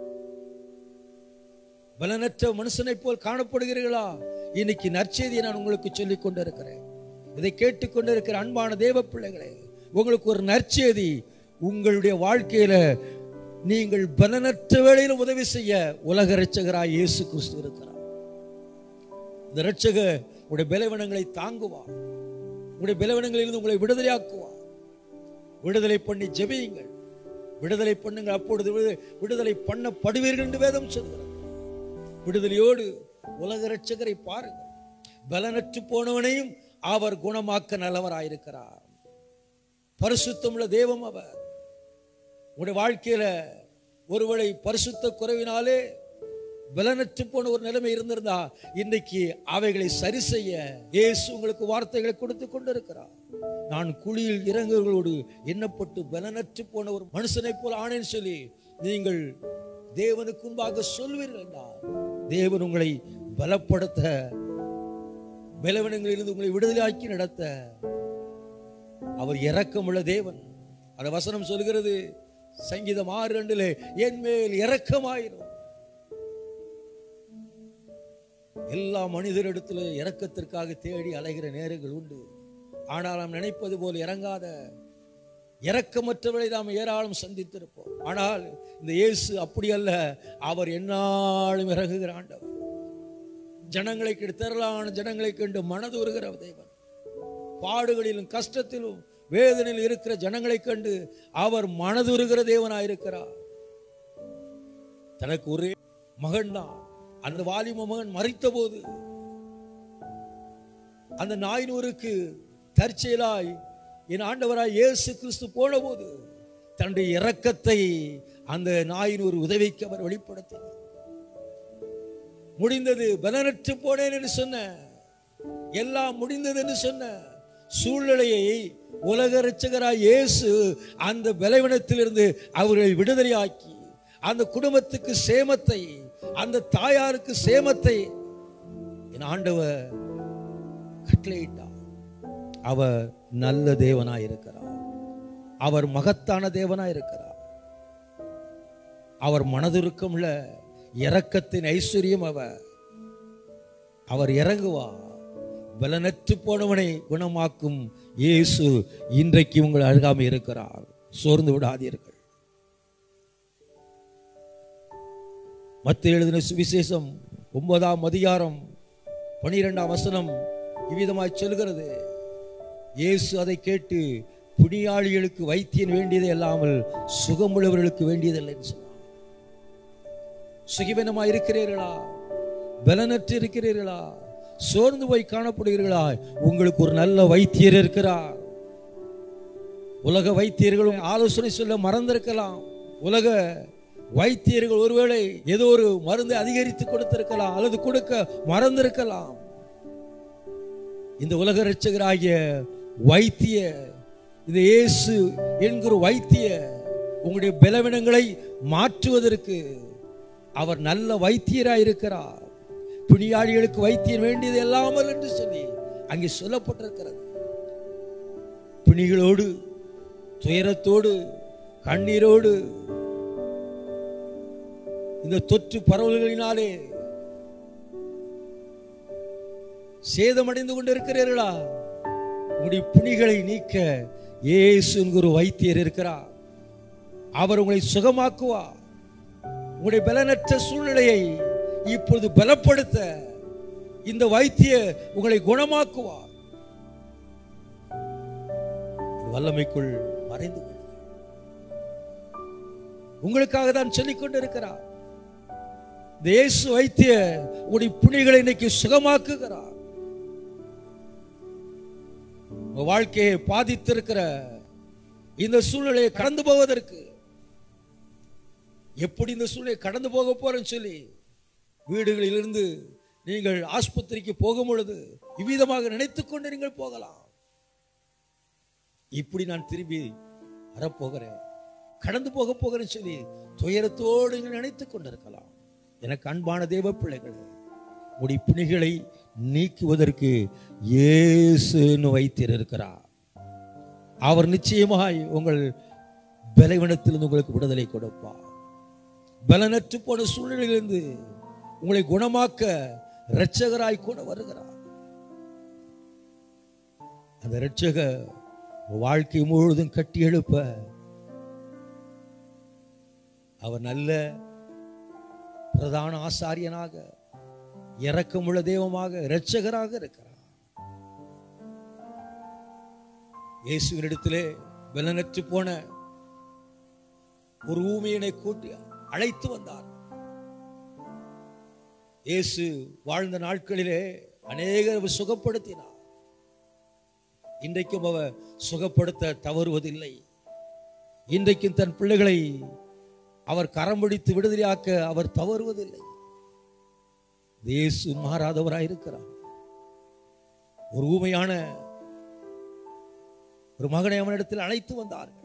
பலனற்ற மனுஷனை போல் காணப்படுகிறீர்களா இன்னைக்கு நற்செய்தியை நான் உங்களுக்கு சொல்லிக் கொண்டிருக்கிறேன் இதை கேட்டுக்கொண்டிருக்கிற அன்பான தேவ பிள்ளைகளே உங்களுக்கு ஒரு நற்செய்தி உங்களுடைய வாழ்க்கையில நீங்கள் பலனற்ற வேளையில் உதவி செய்ய உலக இரட்சகராய் இயேசு கிறிஸ்து இருக்கிறார் இந்த இரட்சக உடைய பலவீனங்களை தாங்குவார் உங்களுடைய பலவீனங்களிலிருந்து உங்களை விடுதலையாக்குவார் விடுதலை பண்ணி ஜெபியுங்கள் விடுதலை பண்ணுங்கள் அப்பொழுது விடு- விடுதலை பண்ணப்படுவீர்கள் என்று வேதம் சொல்கிறது விடுதலையோடு உலக ரட்சகரை பாருங்கள் பலனற்று போனவனையும் அவர் குணமாக்க நல்லவராயிருக்கிறார் பரிசுத்தமுள்ள தெய்வம் அவர் உங்களுடைய வாழ்க்கையில ஒருவேளை பரிசுத்த குறைவினாலே பலனற்று போன ஒரு நிலைமை இருந்திருந்தா இன்னைக்கு அவைகளை சரி செய்ய இயேசு உங்களுக்கு வார்த்தைகளை கொடுத்து கொண்டிருக்கிறார் நான் குழியில் இறங்குகளோடு எண்ணப்பட்டு பலனற்று போன ஒரு மனுஷனைப் போல ஆனேன்னு சொல்லி நீங்கள் தேவனுக்கு முன்பாக சொல்வீர்கள் என்றால் தேவன் உங்களை பலப்படுத்த பலவனங்களிலிருந்து உங்களை விடுதலையாக்கி நடத்த அவர் இரக்கமுள்ள தேவன் அந்த வசனம் சொல்கிறது சங்கீதம் ஆறு ரெண்டிலே என் மேல் இரக்கமாயிரும் எல்லா மனிதரிடத்துல இரக்கத்திற்காக தேடி அலைகிற நேரங்கள் உண்டு ஆனால் நாம் நினைப்பது போல் இறங்காத இரக்கமற்றவரை நாம் ஏராளம் சந்தித்திருப்போம் ஆனால் இந்த இயேசு அப்படி அல்ல அவர் எந்நாளும் இறங்குகிற ஆண்டவர் ஜனங்களை கண்டு திரளான ஜனங்களை கண்டு மனது வருகிற தேவன் பாடுகளிலும் கஷ்டத்திலும் வேதனையில் இருக்கிற ஜனங்களை கண்டு அவர் மனதுருகிற தேவனாயிருக்கிறார் தனக்கு ஒரே மகன் தான் அந்த வாலிப மகன் மறித்த போது அந்த நாயினூருக்கு தற்செயலாய் என் ஆண்டவராய் இயேசு கிறிஸ்து போன போது தன்னுடைய இரக்கத்தை அந்த நாயினூர் உதவிக்கு அவர் வெளிப்படுத்தினார் முடிந்தது பலனற்று போனேன் என்று சொன்ன எல்லாம் முடிந்தது என்று சொன்ன சூழ்நிலையை உலக ரட்சகராய் இயேசு அந்த பலவீனத்திலிருந்து அவர்களை விடுதலையாக்கி அந்த குடும்பத்துக்கு சேமத்தை அந்த தாயாருக்கு சேமத்தை என் ஆண்டவர் கட்டளையிட்டார் அவர் நல்ல தேவனாய் இருக்கிறார் அவர் மகத்தான தேவனாய் இருக்கிறார் அவர் மனதிற்குள்ள இரக்கத்தின் ஐஸ்வர்யம் அவர் அவர் இறங்குவார் பலனற்று போனவனை குணமாக்கும் இயேசு இன்றைக்கு உங்கள் அருகாமை இருக்கிறார் சோர்ந்து விடாதீர்கள் மத்திய எழுதின சுவிசேஷம் ஒன்பதாம் அதிகாரம் பனிரெண்டாம் வசனம் இவ்விதமாய் சொல்கிறது இயேசு அதை கேட்டு புனியாளிகளுக்கு வைத்தியன் வேண்டியது அல்லாமல் சுகமுள்ளவர்களுக்கு வேண்டியதில்லை என்று சொன்னார் சுகிவனமாய் இருக்கிறீர்களா பலனற்று இருக்கிறீர்களா சோர்ந்து போய் காணப்படுகிறீர்களா உங்களுக்கு ஒரு நல்ல வைத்தியர் இருக்கிறார் உலக வைத்தியர்களும் ஆலோசனை சொல்ல மறந்திருக்கலாம் உலக வைத்தியர்கள் ஒருவேளை ஏதோ ஒரு மருந்து அதிகரித்து கொடுத்திருக்கலாம் அல்லது கொடுக்க மறந்திருக்கலாம் இந்த உலக ரட்சகராகிய வைத்திய இந்த இயேசு என்கிற வைத்திய உங்களுடைய பலவீனங்களை மாற்றுவதற்கு அவர் நல்ல வைத்தியராய் இருக்கிறார் பிணியாளிகளுக்கு வைத்தியம் வேண்டியது எல்லாமல் என்று சொல்லி அங்கே சொல்லப்பட்டிருக்கிறது பிணிகளோடு துயரத்தோடு கண்ணீரோடு இந்த தொற்று பரவல்களினாலே சேதமடைந்து கொண்டிருக்கிறீர்களா உங்களுடைய பிணிகளை நீக்க இயேசு என்கிற ஒரு வைத்தியர் இருக்கிறார் அவர் உங்களை சுகமாக்குவார் உங்களுடைய பலனற்ற சூழ்நிலையை இப்பொழுது பலப்படுத்த இந்த வைத்திய உங்களை குணமாக்குவார் வல்லமைக்குள் மறைந்து கொள்ளுங்கள். உங்களுக்காக தான் சொல்லிக் கொண்டிருக்கிறார் இந்த இயேசு வைத்திய உங்களுடைய புனிகளை இன்னைக்கு சுகமாக்குகிறார் உங்க வாழ்க்கையை பாதித்திருக்கிற இந்த சூழ்நிலையை கடந்து போவதற்கு எப்படி இந்த சூழ்நிலை கடந்து போக போறேன்னு சொல்லி வீடுகளிலிருந்து நீங்கள் ஆஸ்பத்திரிக்கு போகும் பொழுது இவ்விதமாக நினைத்துக் கொண்டு நீங்கள் போகலாம் இப்படி நான் திரும்பி வரப்போகிறேன் கடந்து போக போகிறேன்னு சொல்லி துயரத்தோடு நீங்கள் நினைத்துக் கொண்டிருக்கலாம் எனக்கு அன்பான தேவ பிள்ளைகளே உடைய பிணிகளை நீக்குவதற்கு இயேசுன்னு வைத்திருக்கிறார் அவர் நிச்சயமாய் உங்கள் பலவீனத்திலிருந்து உங்களுக்கு விடுதலை கொடுப்பார் பலனற்று போன சூழ்நிலையிலிருந்து உங்களை குணமாக்க இரட்சகராய் கூட வருகிறார் அந்த இரட்சகர் உங்க வாழ்க்கை முழுவதும் கட்டி எழுப்ப அவர் நல்ல பிரதான ஆசாரியனாக இரக்கமுள்ள தெய்வமாக இரட்சகராக இருக்கிறார் இயேசுவினிடத்திலே பலனற்று போன ஒரு ஊமையனை கூட்டி அழைத்து வந்தார் இயேசு வாழ்ந்த நாட்களிலே அநேகர் அவர் சுகப்படுத்தினார் இன்றைக்கும் அவர் சுகப்படுத்த தவறுவதில்லை இன்றைக்கும் தன் பிள்ளைகளை அவர் கரம் பிடித்து விடுதலையாக்க அவர் தவறுவதில்லை இயேசு மாறாதவராயிருக்கிறார் ஒரு ஊமையான ஒரு மகனை அவனிடத்தில் அழைத்து வந்தார்கள்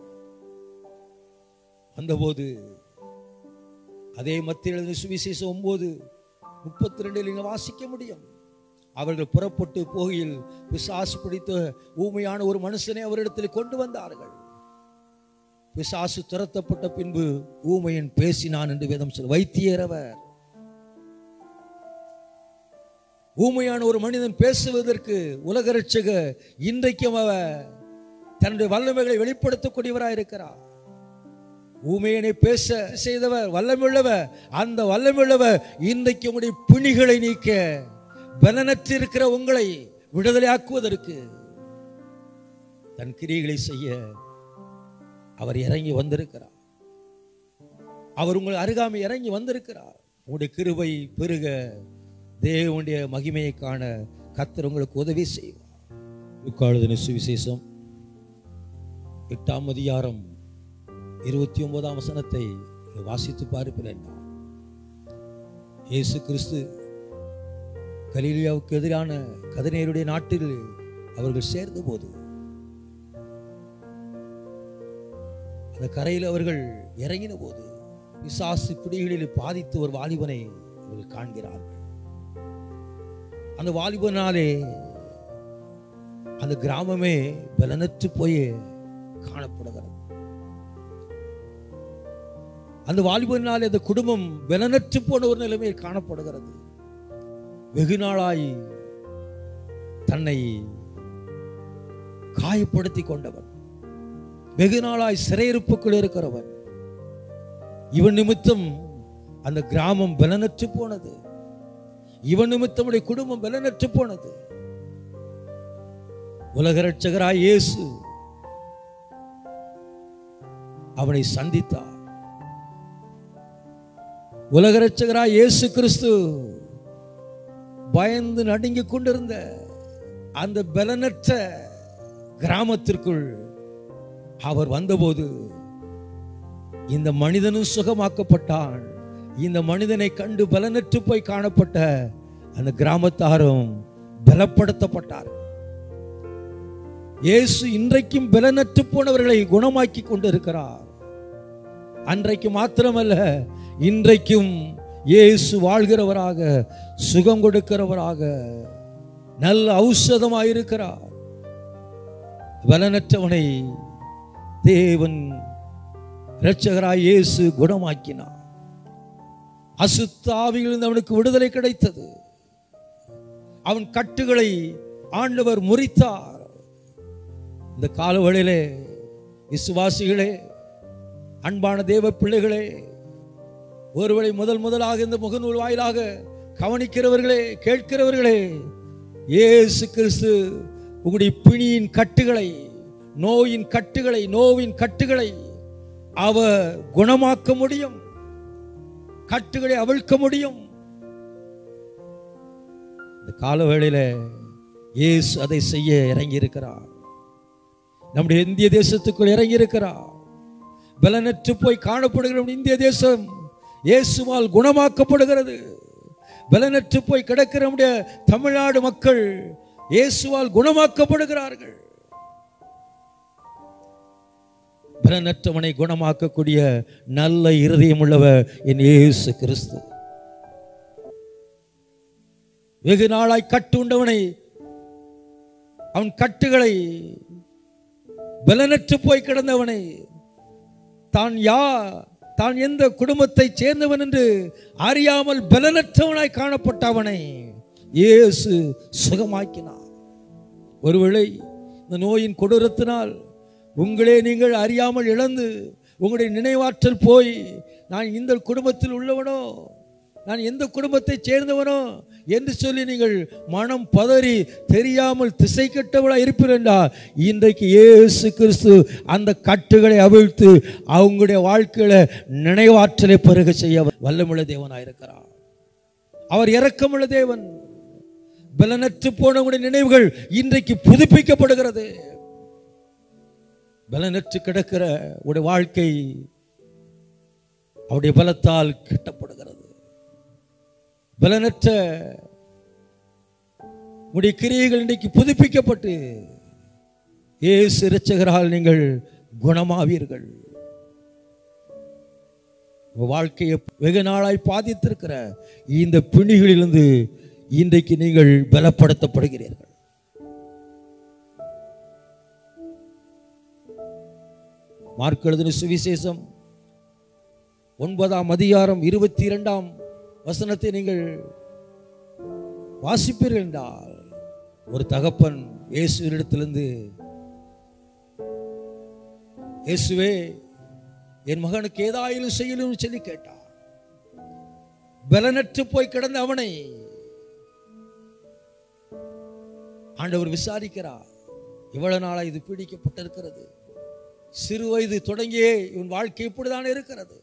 வந்தபோது அதே மத்திய எழுதின சுவிசேஷம் ஒன்பது முப்பத்தி ரெண்டில் நீங்க வாசிக்க முடியும் அவர்கள் புறப்பட்டு போகையில் பிசாசு பிடித்த ஊமையான ஒரு மனுஷனை அவரிடத்தில் கொண்டு வந்தார்கள் பிசாசு துரத்தப்பட்ட பின்பு ஊமையன் பேசினான் என்று வேதம் சொல் வைத்தியரவர் ஊமையான ஒரு மனிதன் பேசுவதற்கு உலக ரட்சக இன்றைக்கும் அவர் தன்னுடைய வல்லமைகளை வெளிப்படுத்தக்கூடியவராக இருக்கிறார் ஊமையனை பேச செய்தவர் வல்லமுள்ளவர் அந்த வல்லமுள்ளவர் இன்றைக்கு உங்களுடைய பிணிகளை நீக்க பலனற்று இருக்கிற உங்களை விடுதலையாக்குவதற்கு தன் கிரியைகளை செய்ய அவர் இறங்கி வந்திருக்கிறார் அவர் உங்கள் அருகாமை இறங்கி வந்திருக்கிறார் உங்களுடைய கிருபை பெருக தேவனுடைய மகிமையை காண கத்தர் உங்களுக்கு உதவி செய்வார் உட்காழுதின சுவிசேஷம் எட்டாம் அதிகாரம் இருபத்தி ஒன்பதாம் வசனத்தை வாசித்து பார்க்கிறேன் இயேசு கிறிஸ்து கலீலியாவுக்கு எதிரான கதிரேருடைய நாட்டில் அவர்கள் சேர்ந்த போது அந்த கரையில் அவர்கள் இறங்கின போது பிசாசு பிடிகளில் பாதித்து ஒரு வாலிபனை அவர்கள் காண்கிறார்கள் அந்த வாலிபனாலே அந்த கிராமமே பலனற்று போய் காணப்படுகிறது அந்த வாலிபனாலே அந்த குடும்பம் பலனற்று போன ஒரு நிலைமையில் காணப்படுகிறது வெகு நாளாய் தன்னை காயப்படுத்தி கொண்டவன் வெகு நாளாய் சிறையிருப்புக்குள் இருக்கிறவன் இவன் நிமித்தம் அந்த கிராமம் பலனற்று போனது இவன் நிமித்தம் உடைய குடும்பம் பலனற்று போனது உலக ரட்சகராய் இயேசு அவனை சந்தித்தார் உலக ரட்சகராய் இயேசு கிறிஸ்து பயந்து நடுங்கிக் கொண்டிருந்த அந்த பலனற்ற கிராமத்திற்குள் அவர் வந்தபோது இந்த மனிதனும் சுகமாக்கப்பட்டான் இந்த மனிதனை கண்டு பலனற்று போய் காணப்பட்ட அந்த கிராமத்தாரும் பலப்படுத்தப்பட்டார் இயேசு இன்றைக்கும் பலனற்று போனவர்களை குணமாக்கி கொண்டிருக்கிறார் அன்றைக்கு மாத்திரமல்ல இன்றைக்கும் இயேசு வாழ்கிறவராக சுகம் கொடுக்கிறவராக நல்ல ஔஷதமாக இருக்கிறார் பலனற்றவனை தேவன் இரட்சகராய் இயேசு குணமாக்கினார் அசுத்தாவியிலிருந்து அவனுக்கு விடுதலை கிடைத்தது அவன் கட்டுகளை ஆண்டவர் முறித்தார் இந்த காலவழியிலே விசுவாசிகளே அன்பான தேவ பிள்ளைகளே ஒருவேளை முதல் முதலாக இந்த முகநூல் வாயிலாக கவனிக்கிறவர்களே கேட்கிறவர்களே இயேசு கிறிஸ்து உங்களுடைய பிணியின் கட்டுகளை நோயின் கட்டுகளை நோவின் கட்டுகளை அவர் குணமாக்க முடியும் கட்டுகளை அவிழ்க்க முடியும் இந்த காலவேளையில இயேசு அதை செய்ய இறங்கி இருக்கிறார் நம்முடைய இந்திய தேசத்துக்குள் இறங்கி இருக்கிறார் பலனற்று போய் காணப்படுகிற நம்முடைய இந்திய தேசம் இயேசுவால் குணமாக்கப்படுகிறது பலனற்று போய் கிடக்கிற நம்முடைய தமிழ்நாடு மக்கள் இயேசுவால் குணமாக்கப்படுகிறார்கள் பலனற்றவனை குணமாக்கக்கூடிய நல்ல இருதயம் உள்ளவர் என் இயேசு கிறிஸ்து வெகு நாளாய் கட்டு உண்டவனை அவன் கட்டுகளை பலனற்று போய் கிடந்தவனை தான் யா தான் எந்த குடும்பத்தை சேர்ந்தவன் என்று அறியாமல் பலனற்றவனாய் காணப்பட்டவனை இயேசு சுகமாக்கினார் ஒருவேளை இந்த நோயின் கொடூரத்தினால் உங்களே நீங்கள் அறியாமல் இழந்து உங்களுடைய நினைவாற்றல் போய் நான் இந்த குடும்பத்தில் உள்ளவனோ நான் எந்த குடும்பத்தை சேர்ந்தவனோ என்று சொல்லி நீங்கள் மனம் பதறி தெரியாமல் திசை கெட்டவளா இருப்பீர்களா இன்றைக்கு இயேசு கிறிஸ்து அந்த கட்டுகளை அவிழ்த்து அவங்களுடைய வாழ்க்கையில நினைவாற்றலை பெருக செய்ய வல்லமுள்ள தேவனாயிருக்கிறார் அவர் இரக்கமுள்ள தேவன் பலனற்று போனவங்களுடைய நினைவுகள் இன்றைக்கு புதுப்பிக்கப்படுகிறது பலனற்று கிடக்கிற உடைய வாழ்க்கை அவருடைய பலத்தால் கட்டப்படுகிறது பலனற்ற உடைய கிரியைகள் இன்றைக்கு புதுப்பிக்கப்பட்டு இயேசு இரட்சகரால் நீங்கள் குணமாவீர்கள் உங்க வாழ்க்கையை வெகு நாளாய் பாதித்திருக்கிற இந்த பிணிகளிலிருந்து இன்றைக்கு நீங்கள் பலப்படுத்தப்படுகிறீர்கள் மார்க் எழுதின சுவிசேஷம் ஒன்பதாம் அதிகாரம் இருபத்தி இரண்டாம் வசனத்தை நீங்கள் வாசிப்பீர்கள் என்றால் ஒரு தகப்பன் இயேசுவினிடத்திலிருந்து இயேசுவே என் மகனுக்கு ஏதாயிலும் செய்யலும் சொல்லி கேட்டான் பலனற்று போய் கிடந்த அவனை ஆண்டவர் விசாரிக்கிறார் இவ்வளவு நாளா இது பீடிக்கப்பட்டிருக்கிறது சிறு வயது தொடங்கியே இவன் வாழ்க்கை இப்படிதான் இருக்கிறது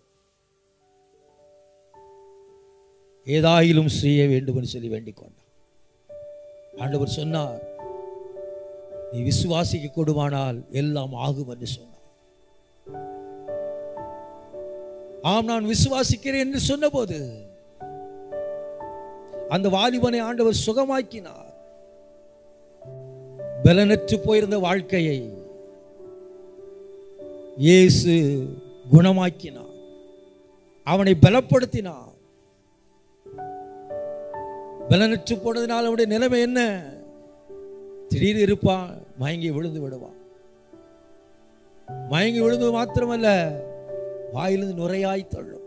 ஏதாயிலும் செய்ய வேண்டும் என்று சொல்லி வேண்டிக் கொண்டான் ஆண்டவர் சொன்னார் நீ விசுவாசிக்க கொடுமானால் எல்லாம் ஆகும் என்று சொன்னார் ஆம் நான் விசுவாசிக்கிறேன் என்று சொன்னபோது அந்த வாலிபனை ஆண்டவர் சுகமாக்கினார் பலனற்று போயிருந்த வாழ்க்கையை இயேசு குணமாக்கினார் அவனை பலப்படுத்தினார் பலனற்று போனதினால் அவனுடைய நிலைமை என்ன திடீர்னு இருப்பான் மயங்கி விழுந்து விடுவான் மயங்கி விழுந்து மாத்திரமல்ல வாயிலிருந்து நுரையாய் தள்ளும்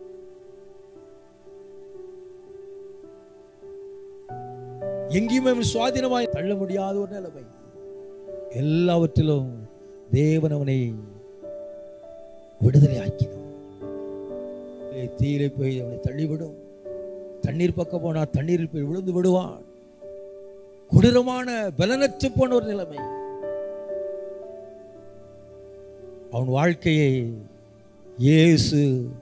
எங்கேயுமே அவன் சுவாதீனமாய் தள்ள முடியாத ஒரு நிலைமை எல்லாவற்றிலும் தேவன் அவனை விடுதலை ஆக்கினான் தீயிலே போய் அவனை தள்ளிவிடும் தண்ணீர் பக்கம் போனா தண்ணீரில் போய் விழுந்து விடுவான் கொடூரமான பலனற்று போன ஒரு நிலைமை அவன் வாழ்க்கையை இயேசு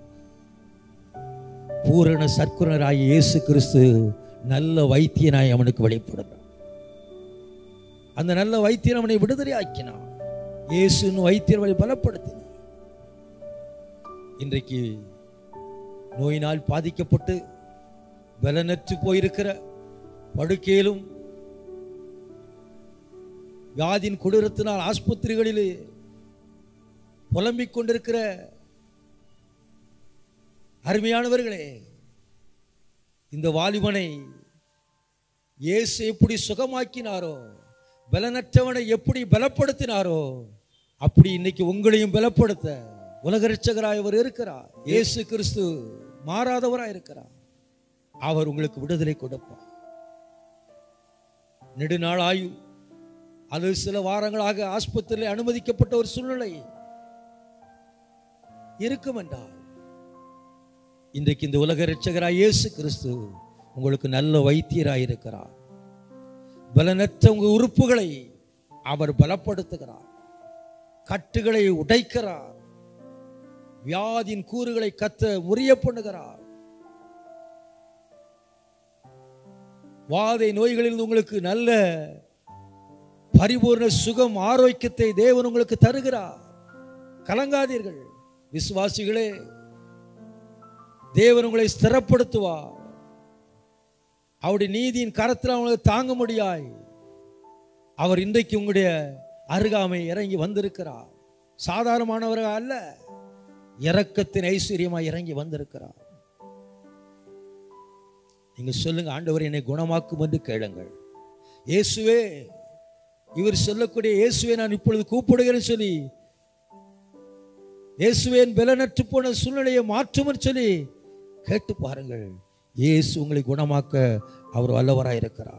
பூரண சற்குணராகிய இயேசு கிறிஸ்து நல்ல வைத்தியனாய் அவனுக்கு வெளிப்படுகிறான் அந்த நல்ல வைத்தியன் அவனை விடுதலை ஆக்கினான் இயேசுன்னு வைத்தியன் அவனை பலப்படுத்தினான் இன்றைக்கு நோயினால் பாதிக்கப்பட்டு பலனற்று போயிருக்கிற படுக்கையிலும் வியாதியின் கொடூரத்தினால் ஆஸ்பத்திரிகளிலே புலம்பிக் கொண்டிருக்கிற அருமையானவர்களே இந்த வாலிபனை இயேசு எப்படி சுகமாக்கினாரோ பலனற்றவனை எப்படி பலப்படுத்தினாரோ அப்படி இன்னைக்கு உங்களையும் பலப்படுத்த உலக ரட்சகராய் அவர் இருக்கிறார் இயேசு கிறிஸ்து மாறாதவராய் இருக்கிறார் அவர் உங்களுக்கு விடுதலை கொடுப்பார் நெடுநாளாயு அது சில வாரங்களாக ஆஸ்பத்திரியில் அனுமதிக்கப்பட்ட ஒரு சூழ்நிலை இருக்கும் என்றால் இன்றைக்கு இந்த உலக ரட்சகராய் இயேசு கிறிஸ்து உங்களுக்கு நல்ல வைத்தியராய் இருக்கிறார் பலனற்ற உங்க உறுப்புகளை அவர் பலப்படுத்துகிறார் கட்டுகளை உடைக்கிறார் வியாதியின் கூறுகளை கத்த முறிய பண்ணுகிறார் வாதை நோய்களில் உங்களுக்கு நல்ல பரிபூர்ண சுகம் ஆரோக்கியத்தை தேவன் உங்களுக்கு தருகிறார் கலங்காதீர்கள் விசுவாசிகளே தேவன் உங்களை ஸ்திரப்படுத்துவார் அவருடைய நீதியின் கரத்தில் அவங்களை தாங்க முடியாய் அவர் இன்றைக்கு உங்களுடைய அருகாமை இறங்கி வந்திருக்கிறார் சாதாரணமானவர்கள் அல்ல இரக்கத்தின் ஐஸ்வர்யமாய் இறங்கி வந்திருக்கிறார் நீங்க சொல்லுங்க ஆண்டவர் என்னை குணமாக்கும் என்று கேளுங்கள் இயேசுவே இவர் சொல்லக்கூடிய இயேசுவை நான் இப்பொழுது கூப்பிடுகிறேன் சொல்லி இயேசுவேன் பலனற்று போன சூழ்நிலையை மாற்றும்னு சொல்லி கேட்டு பாருங்கள் இயேசு உங்களை குணமாக்க அவர் வல்லவராய் இருக்கிறார்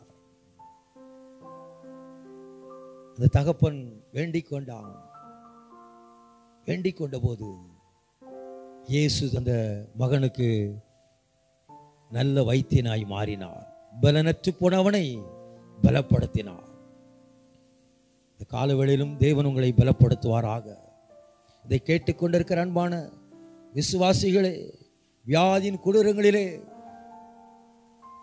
அந்த தகப்பன் வேண்டிக் கொண்டான் வேண்டிக் கொண்ட போது இயேசு அந்த மகனுக்கு நல்ல வைத்தியனாய் மாறினார் பலனற்று போனவனை பலப்படுத்தினார் இந்த காலவேளையிலும் தேவன் உங்களை பலப்படுத்துவாராக இதை கேட்டுக்கொண்டிருக்கிற அன்பான விசுவாசிகளே வியாதியின் கொடூரங்களிலே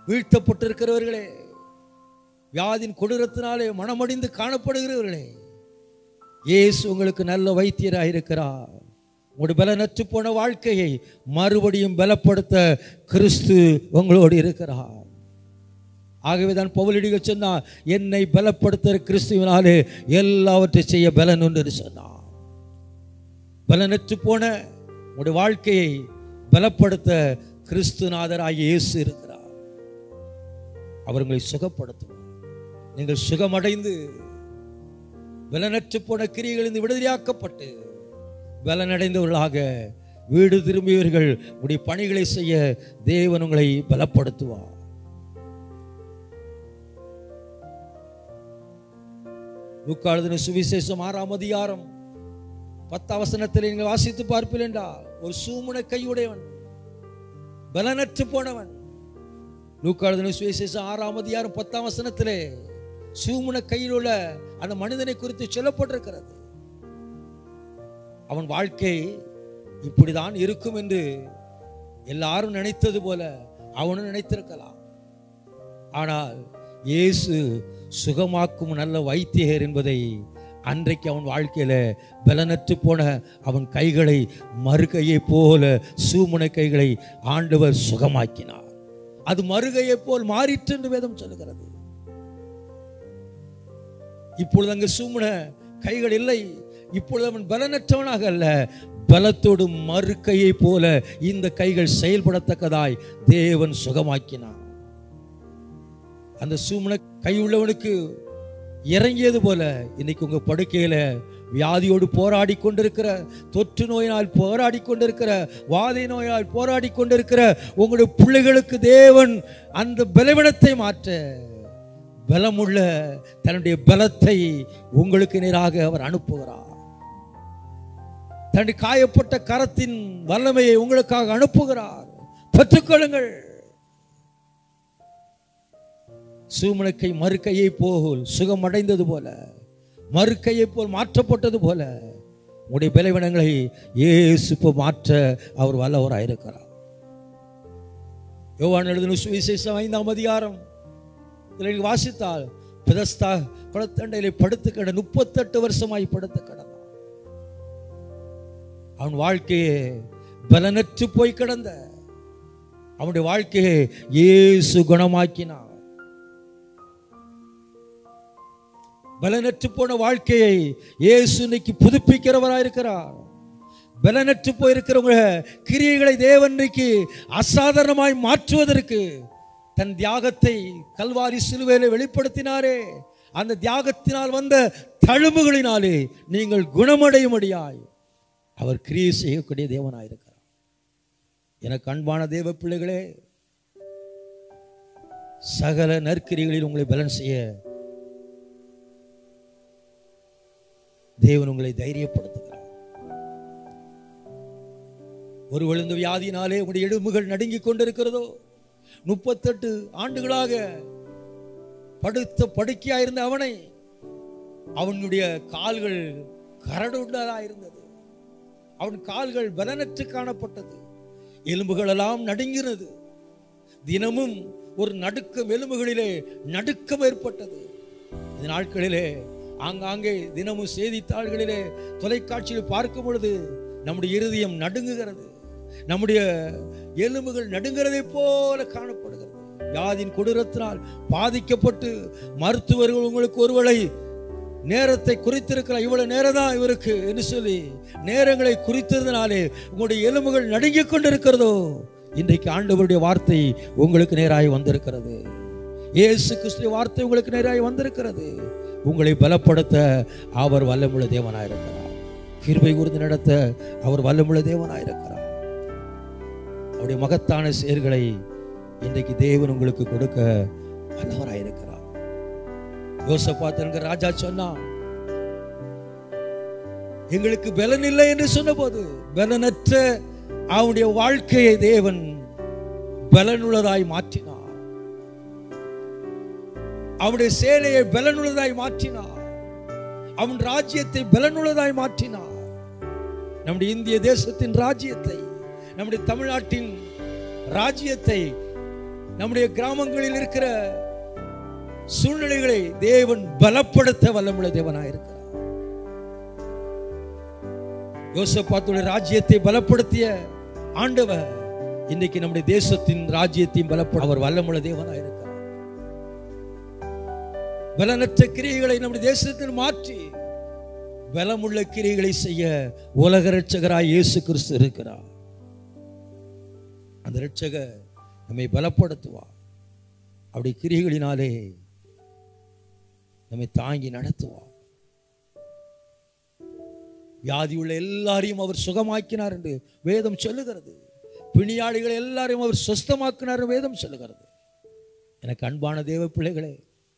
வீழ்த்தப்பட்டிருக்கிறவர்களே வியாதின் கொடூரத்தினாலே மனமடிந்து காணப்படுகிறவர்களே இயேசு உங்களுக்கு நல்ல வைத்தியராக இருக்கிறார் உங்களுடைய பலனற்று போன வாழ்க்கையை மறுபடியும் பலப்படுத்த கிறிஸ்து உங்களோடு இருக்கிறார் ஆகவே தான் பவுலடிகள் சொன்னார் என்னை பலப்படுத்துகிற கிறிஸ்துவினாலே எல்லாவற்றை செய்ய பலன் என்று சொன்னார் பலனற்று போன உங்களுடைய வாழ்க்கையை பலப்படுத்த கிறிஸ்துநாதராகிய இயேசு இருக்கிறார் அவர் உங்களை சுகப்படுத்துவார் நீங்கள் சுகமடைந்து பலனற்று போன கிரிகளிலிருந்து விடுதலையாக்கப்பட்டு பலனடைந்தவர்களாக வீடு திரும்பியவர்கள் உடைய பணிகளை செய்ய தேவன் உங்களை பலப்படுத்துவார் லூக்காளுதின சுவிசேஷம் ஆறாம் அதிகாரம் பத்தாம் வசனத்தில் நீங்கள் வாசித்து பார்ப்பீர்கள் என்றால் ஒரு சூமுன கையுடையவன் பலனற்று போனவன் லூக்காளுதின சுவிசேஷம் ஆறாம் அதிகாரம் பத்தாம் வசனத்திலே சூமுன கையில் உள்ள அந்த மனிதனை குறித்து சொல்லப்பட்டிருக்கிறது அவன் வாழ்க்கை இப்படிதான் இருக்கும் என்று எல்லாரும் நினைத்தது போல அவனும் நினைத்திருக்கலாம் ஆனால் இயேசு சுகமாக்கும் நல்ல வைத்தியர் என்பதை அன்றைக்கு அவன் வாழ்க்கையில பலனற்று போன அவன் கைகளை மறுகையை போல சூமுனை கைகளை ஆண்டவர் சுகமாக்கினார் அது மறுகையை போல் மாறிற்று என்று வேதம் சொல்லுகிறது இப்பொழுது அங்கு சூமுன கைகள் இல்லை இப்பொழுது அவன் பலனற்றவனாக அல்ல பலத்தோடு மறுக்கையை போல இந்த கைகள் செயல்படத்தக்கதாய் தேவன் சுகமாக்கினான் அந்த சூமன கை உள்ளவனுக்கு இறங்கியது போல இன்னைக்கு உங்க படுக்கையில வியாதியோடு போராடி கொண்டிருக்கிற தொற்று நோயினால் போராடி கொண்டிருக்கிற வாதை நோயால் போராடி கொண்டிருக்கிற உங்களுடைய பிள்ளைகளுக்கு தேவன் அந்த பலவீனத்தை மாற்ற பலமுள்ள தன்னுடைய பலத்தை உங்களுக்கு நேராக அவர் அனுப்புகிறார் தன்னுடைய காயப்பட்ட கரத்தின் வல்லமையை உங்களுக்காக அனுப்புகிறார் பெற்றுக்கொள்ளுங்கள் சூமனுக்கை மறுக்கையை போல் சுகம் அடைந்தது போல மறுக்கையை போல் மாற்றப்பட்டது போல உடைய பலவீனங்களை இயேசு இப்போ மாற்ற அவர் வல்லவராக இருக்கிறார் யோவான் எழுதின சுவிசேஷம் ஐந்தாம் அதிகாரம் இதில் நீங்கள் வாசித்தால் பிதஸ்தா குளத்தண்டையிலே படுத்து கிட முப்பத்தெட்டு வருஷமாய் படுத்து கிடந்தான் அவன் வாழ்க்கையே பலனற்று போய் கிடந்த அவனுடைய வாழ்க்கையை இயேசு குணமாக்கினான் பலனற்று போன வாழ்க்கையை இயேசு இன்னைக்கு புதுப்பிக்கிறவராயிருக்கிறார் பலனற்று போயிருக்கிறவங்க கிரியைகளை தேவன் இன்னைக்கு அசாதாரணமாய் மாற்றுவதற்கு தன் தியாகத்தை கல்வாரி சிலுவையில வெளிப்படுத்தினாரே அந்த தியாகத்தினால் வந்த தழும்புகளினாலே நீங்கள் குணமடையும்படியாய் அவர் கிரியை செய்யக்கூடிய தேவனாயிருக்கிறார் எனக்கு அன்பான தேவ பிள்ளைகளே சகல நற்கிரிகளில் உங்களை பலன் செய்ய தேவன் உங்களை தைரியப்படுத்துகிறார் ஒரு விழுந்த வியாதியினாலே உங்களுடைய எலும்புகள் நடுங்கிக் கொண்டிருக்கிறதோ முப்பத்தெட்டு ஆண்டுகளாக படுத்த படுக்கையாயிருந்த அவனை அவனுடைய கால்கள் கரடுண்டதா இருந்தது அவன் கால்கள் பலனற்று காணப்பட்டது எலும்புகள் எல்லாம் நடுங்கினது தினமும் ஒரு நடுக்கம் எலும்புகளிலே நடுக்கம் ஏற்பட்டது இந்த நாட்களிலே ஆங்காங்கே தினமும் செய்தித்தாள்களிலே தொலைக்காட்சியில் பார்க்கும் பொழுது நம்முடைய இருதயம் நடுங்குகிறது நம்முடைய எலும்புகள் நடுங்கிறதை போல காணப்படுகிறது வியாதியின் கொடூரத்தினால் பாதிக்கப்பட்டு மருத்துவர்கள் உங்களுக்கு ஒருவேளை நேரத்தை குறித்திருக்கலாம் இவ்வளவு நேரம் தான் இவருக்கு என்று சொல்லி நேரங்களை குறித்ததுனாலே உங்களுடைய எலும்புகள் நடுங்கிக் கொண்டிருக்கிறதோ இன்றைக்கு ஆண்டவருடைய வார்த்தை உங்களுக்கு நேராய் வந்திருக்கிறது இயேசு கிறிஸ்துவின் வார்த்தை உங்களுக்கு நேராய் வந்திருக்கிறது உங்களை பலப்படுத்த அவர் வல்லமுள்ள தேவனாயிருக்கிறார் கிருபை கூர்ந்து நடத்த அவர் வல்லமுள்ள தேவனாயிருக்கிறார் அவருடைய மகத்தான செயல்களை இன்றைக்கு தேவன் உங்களுக்கு கொடுக்க வல்லவராயிருக்கிறார் யோசபாத் என்கிற ராஜா சொன்னான் எங்களுக்கு பலன் இல்லை என்று சொன்னபோது பலனற்ற அவனுடைய வாழ்க்கையை தேவன் பலனுள்ளதாய் மாற்றினார் அவனுடைய சேனையை பலனுள்ளதாய் மாற்றினார் அவன் ராஜ்யத்தை பலனுள்ளதாய் மாற்றினார் நம்முடைய இந்திய தேசத்தின் ராஜ்யத்தை நம்முடைய தமிழ்நாட்டின் ராஜ்யத்தை நம்முடைய கிராமங்களில் இருக்கிற சூழ்நிலைகளை தேவன் பலப்படுத்த வல்லமுள்ள தேவனாயிருக்கிறார் யோசப்பாத்துடைய ராஜ்யத்தை பலப்படுத்திய ஆண்டவர் இன்னைக்கு நம்முடைய தேசத்தின் ராஜ்யத்தையும் பலப்பட அவர் வல்லமுள்ள தேவனாயிருக்கிறார் பலனற்ற கிரியைகளை நம்முடைய தேசத்தில் மாற்றி பலமுள்ள கிரியைகளை செய்ய உலக ரட்சகராய் இயேசு கிறிஸ்து இருக்கிறார் அந்த ரட்சகர் நம்மை பலப்படுத்துவார் அப்படி கிரியைகளினாலே நம்மை தாங்கி நடத்துவார் வியாதி உள்ள எல்லாரையும் அவர் சுகமாக்கினார் என்று வேதம் சொல்லுகிறது பிணியாளிகள் எல்லாரையும் அவர் சொஸ்தமாக்கினார் என்று வேதம் சொல்லுகிறது எனக்கு அன்பான தேவ பிள்ளைகளே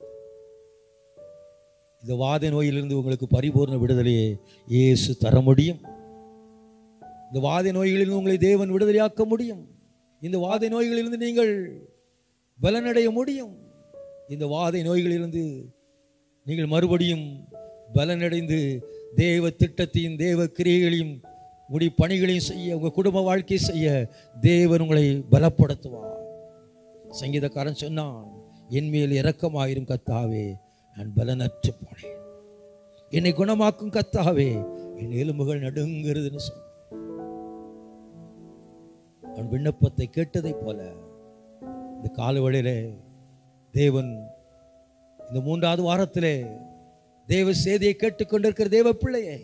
இந்த வாத நோயிலிருந்து உங்களுக்கு பரிபூர்ண விடுதலையை இயேசு தர முடியும் இந்த வாத நோய்களிலிருந்து உங்களை தேவன் விடுதலையாக்க முடியும் இந்த வாத நோய்களிலிருந்து நீங்கள் பலனடைய முடியும் இந்த வாதை நோய்களிலிருந்து நீங்கள் மறுபடியும் பலனடைந்து தேவ திட்டத்தையும் தேவ கிரியைகளையும் முடி பணிகளையும் செய்ய உங்கள் குடும்ப வாழ்க்கை செய்ய தேவன் உங்களை பலப்படுத்துவார் சங்கீதக்காரன் சொன்னான் என் மேல் இரக்கமாயிரும் கத்தாவே நான் பலனற்று போனேன் என்னை குணமாக்கும் கத்தாவே என் எலும்புகள் நடுங்கிறதுன்னு சொன்னான் அவன் விண்ணப்பத்தை கேட்டதைப் போல இந்த காலவழியிலே தேவன் இந்த மூன்றாவது வாரத்திலே தேவ செய்தியை கேட்டுக்கொண்டிருக்கிற தேவ பிள்ளையே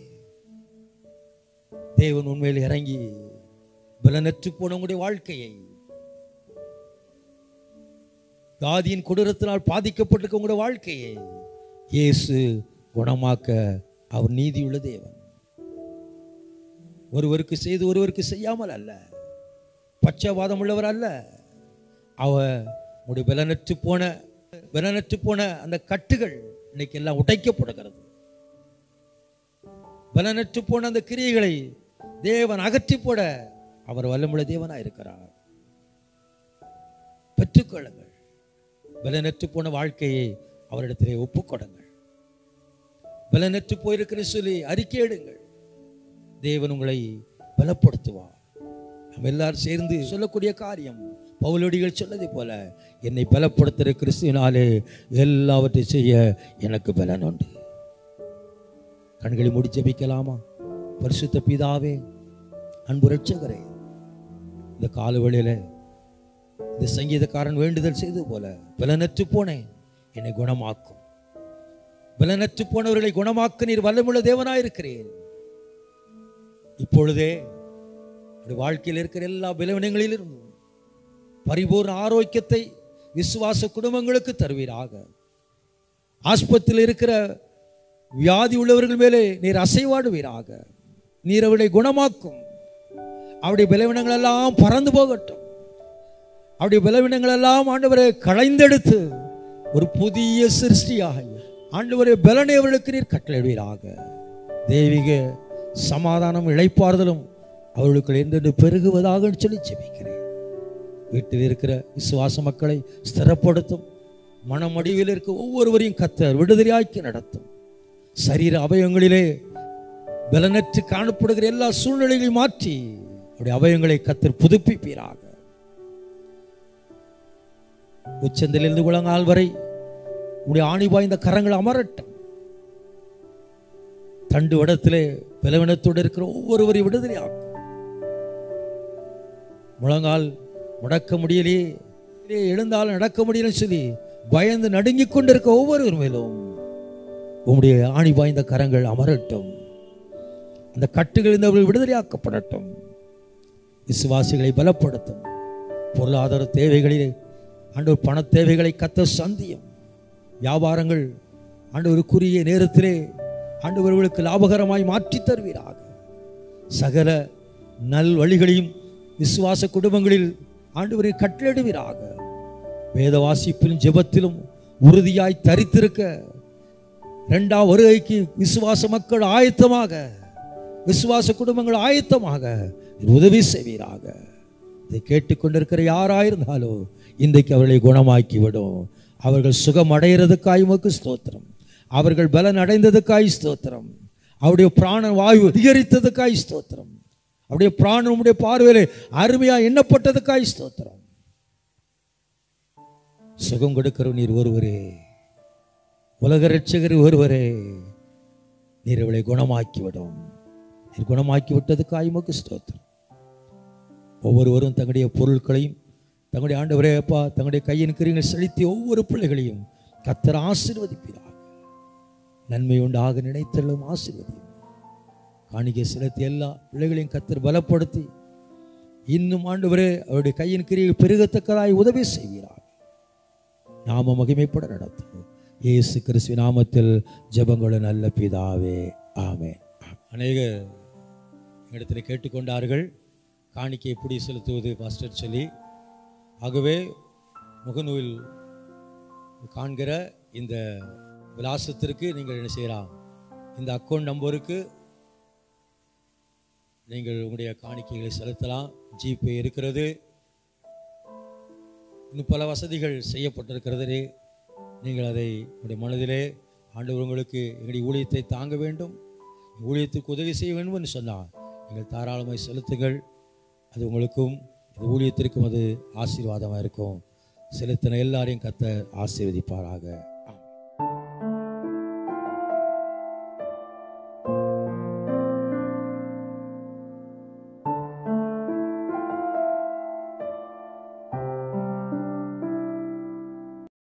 தேவன் உண்மையில் இறங்கி பலனற்று போன உங்களுடைய வாழ்க்கையை தாதியின் கொடூரத்தினால் பாதிக்கப்பட்டிருக்க உங்களுடைய வாழ்க்கையை இயேசு குணமாக்க அவர் நீதியுள்ள தேவன் ஒருவருக்கு செய்து ஒருவருக்கு செய்யாமல் அல்ல பச்சைவாதம் உள்ளவர் அல்ல அவ உடைய பலனற்று போன பலனற்று போன அந்த கட்டுகள் இன்னைக்கு எல்லாம் உடைக்கப்படுகிறது பலனற்று போன அந்த கிரியைகளை தேவன் அகற்றி போட அவர் வல்லமுள்ள தேவனாய் இருக்கிறார் பெற்றுக்கொள்ளுங்கள் பலனற்று போன வாழ்க்கையை அவரிடத்திலே ஒப்புக்கொடுங்கள் பலனற்று போயிருக்கிற சொல்லி அறிக்கையிடுங்கள் தேவன் உங்களை பலப்படுத்துவார் நம்ம எல்லாரும் சேர்ந்து சொல்லக்கூடிய காரியம் பவுலடிகள் சொன்னதை போல என்னை பலப்படுத்துகிற கிறிஸ்துவினாலே எல்லாவற்றையும் செய்ய எனக்கு பலன் உண்டு கண்களை மூடி ஜெபிக்கலாமா பரிசுத்த பிதாவே அன்பு ரட்சகரே இந்த காலவெளியில இந்த சங்கீதக்காரன் வேண்டுதல் செய்தது போல பலனற்று போனேன் என்னை குணமாக்கும் பலனற்று போனவர்களை குணமாக்க நீர் வல்லமுள்ள தேவனாயிருக்கிறேன் இப்பொழுதே உடைய வாழ்க்கையில் இருக்கிற எல்லா பலவீனங்களிலிருந்தும் பரிபூர்ண ஆரோக்கியத்தை விசுவாச குடும்பங்களுக்கு தருவீராக ஆஸ்பத்திரியில் இருக்கிற வியாதி உள்ளவர்கள் மேலே நீர் அசைவாடுவீராக நீர் அவர்களை குணமாக்கும் அவருடைய பலவீனங்கள் எல்லாம் பறந்து போகட்டும் அவருடைய பலவீனங்கள் எல்லாம் ஆண்டவரை களைந்தெடுத்து ஒரு புதிய சிருஷ்டியாக ஆண்டவரை பலனை அவர்களுக்கு நீர் கட்டளையிடுவீராக தெய்வீக சமாதானம் இழைப்பாறுதலும் அவர்களுக்கு எந்தென்று பெருகுவதாக சொல்லி ஜெபிக்கிறேன் வீட்டில் இருக்கிற விசுவாச மக்களை ஸ்திரப்படுத்தும் மனமடிவில் இருக்க ஒவ்வொருவரையும் கத்தர் விடுதலையாக்கி நடத்தும் சரீர அவயங்களிலே பலனற்று காணப்படுகிற எல்லா சூழ்நிலைகளையும் மாற்றி அவருடைய அவயங்களை கத்தர் புதுப்பிப்பீராக உச்சந்திலிருந்து குளங்கால் வரை உடைய ஆணி பாய்ந்த கரங்கள் அமரட்டும் தண்டு வடத்திலே பலவீனத்தோடு இருக்கிற ஒவ்வொருவரையும் விடுதலையாக்கும் முழங்கால் முடக்க முடியலையே இல்லையே, எழுந்தாலும் நடக்க முடியலன்னு சொல்லி பயந்து நடுங்கிக் கொண்டிருக்க ஒவ்வொருவர் மேலும் உம்முடைய ஆணி பாய்ந்த கரங்கள் அமரட்டும் அந்த கட்டுகள் இருந்தவர்கள் விடுதலையாக்கப்படட்டும் விசுவாசிகளை பலப்படுத்தும் பொருளாதார தேவைகளிலே ஆண்டவர் பண தேவைகளை கத்த சந்தியும் வியாபாரங்கள் ஆண்டவர் குறுகிய நேரத்திலே ஆண்டவர்களுக்கு லாபகரமாய் மாற்றித் தருவீராக சகல நல் வழிகளையும் விசுவாச குடும்பங்களில் ஆண்டவரை கட்டளிடுவீராக வேத வாசிப்பிலும் ஜெபத்திலும் உறுதியாய் தரித்திருக்க இரண்டாம் வருகைக்கு விசுவாச மக்கள் ஆயத்தமாக விசுவாச குடும்பங்கள் ஆயத்தமாக உதவி செய்வீராக இதை கேட்டுக்கொண்டிருக்கிற யாராயிருந்தாலும் இன்றைக்கு அவர்களை குணமாக்கி விடும் அவர்கள் சுகம் அடைகிறதுக்காய் உமக்கு ஸ்தோத்திரம் அவர்கள் பலன் அடைந்ததுக்காய் ஸ்தோத்திரம் அவருடைய பிராண வாயு அதிகரித்ததுக்காய் ஸ்தோத்திரம் அவருடைய பிராணம் உடைய பார்வையிலே அருமையா எண்ணப்பட்டதுக்காய் ஸ்தோத்திரம் சுகம் கொடுக்கிற நீர் ஒருவரே உலக ரட்சகர் ஒருவரே நீர் இவளை குணமாக்கிவிடும் நீர் குணமாக்கி விட்டதுக்கு உமக்கு ஸ்தோத்திரம் ஒவ்வொருவரும் தங்களுடைய பொருட்களையும் தங்களுடைய ஆண்டவரே அப்பா தங்களுடைய கையின் கிரியங்கள் செலுத்திய ஒவ்வொரு பிள்ளைகளையும் கத்தர் ஆசீர்வதிப்பீராக நன்மை உண்டாக நினைத்தலும் ஆசீர்வதியும் காணிக்கை செலுத்திய எல்லா பிள்ளைகளையும் கத்தர் பலப்படுத்தி இன்னும் ஆண்டவரே அவருடைய கையின் கிரியை பெருகத்தக்கதாய் உதவி செய்கிறார் நாம மகிமைப்பட நடத்தும் இயேசு கிறிஸ்துவ நாமத்தில் ஜெபங்களும் நல்ல பிதாவே ஆமே அநேக இடத்துல கேட்டுக்கொண்டார்கள் காணிக்கை எப்படி செலுத்துவது பாஸ்டர் சொல்லி ஆகவே முகநூல் காண்கிற இந்த விலாசத்திற்கு நீங்கள் என்ன செய்யலாம் இந்த அக்கௌண்ட் நம்பருக்கு நீங்கள் உங்களுடைய காணிக்கைகளை செலுத்தலாம் ஜிபே இருக்கிறது இன்னும் பல வசதிகள் செய்யப்பட்டிருக்கிறது நீங்கள் அதை உங்களுடைய மனதிலே ஆண்டவர் உங்களுக்கு எங்களுடைய ஊழியத்தை தாங்க வேண்டும் ஊழியத்துக்கு உதவி செய்ய வேண்டும் என்று சொன்னால் நீங்கள் தாராளமாய் செலுத்துங்கள் அது உங்களுக்கும் இந்த ஊழியத்திற்கும் அது ஆசீர்வாதமாக இருக்கும் செலுத்தின எல்லாரையும் கத்த ஆசீர்வதிப்பாராக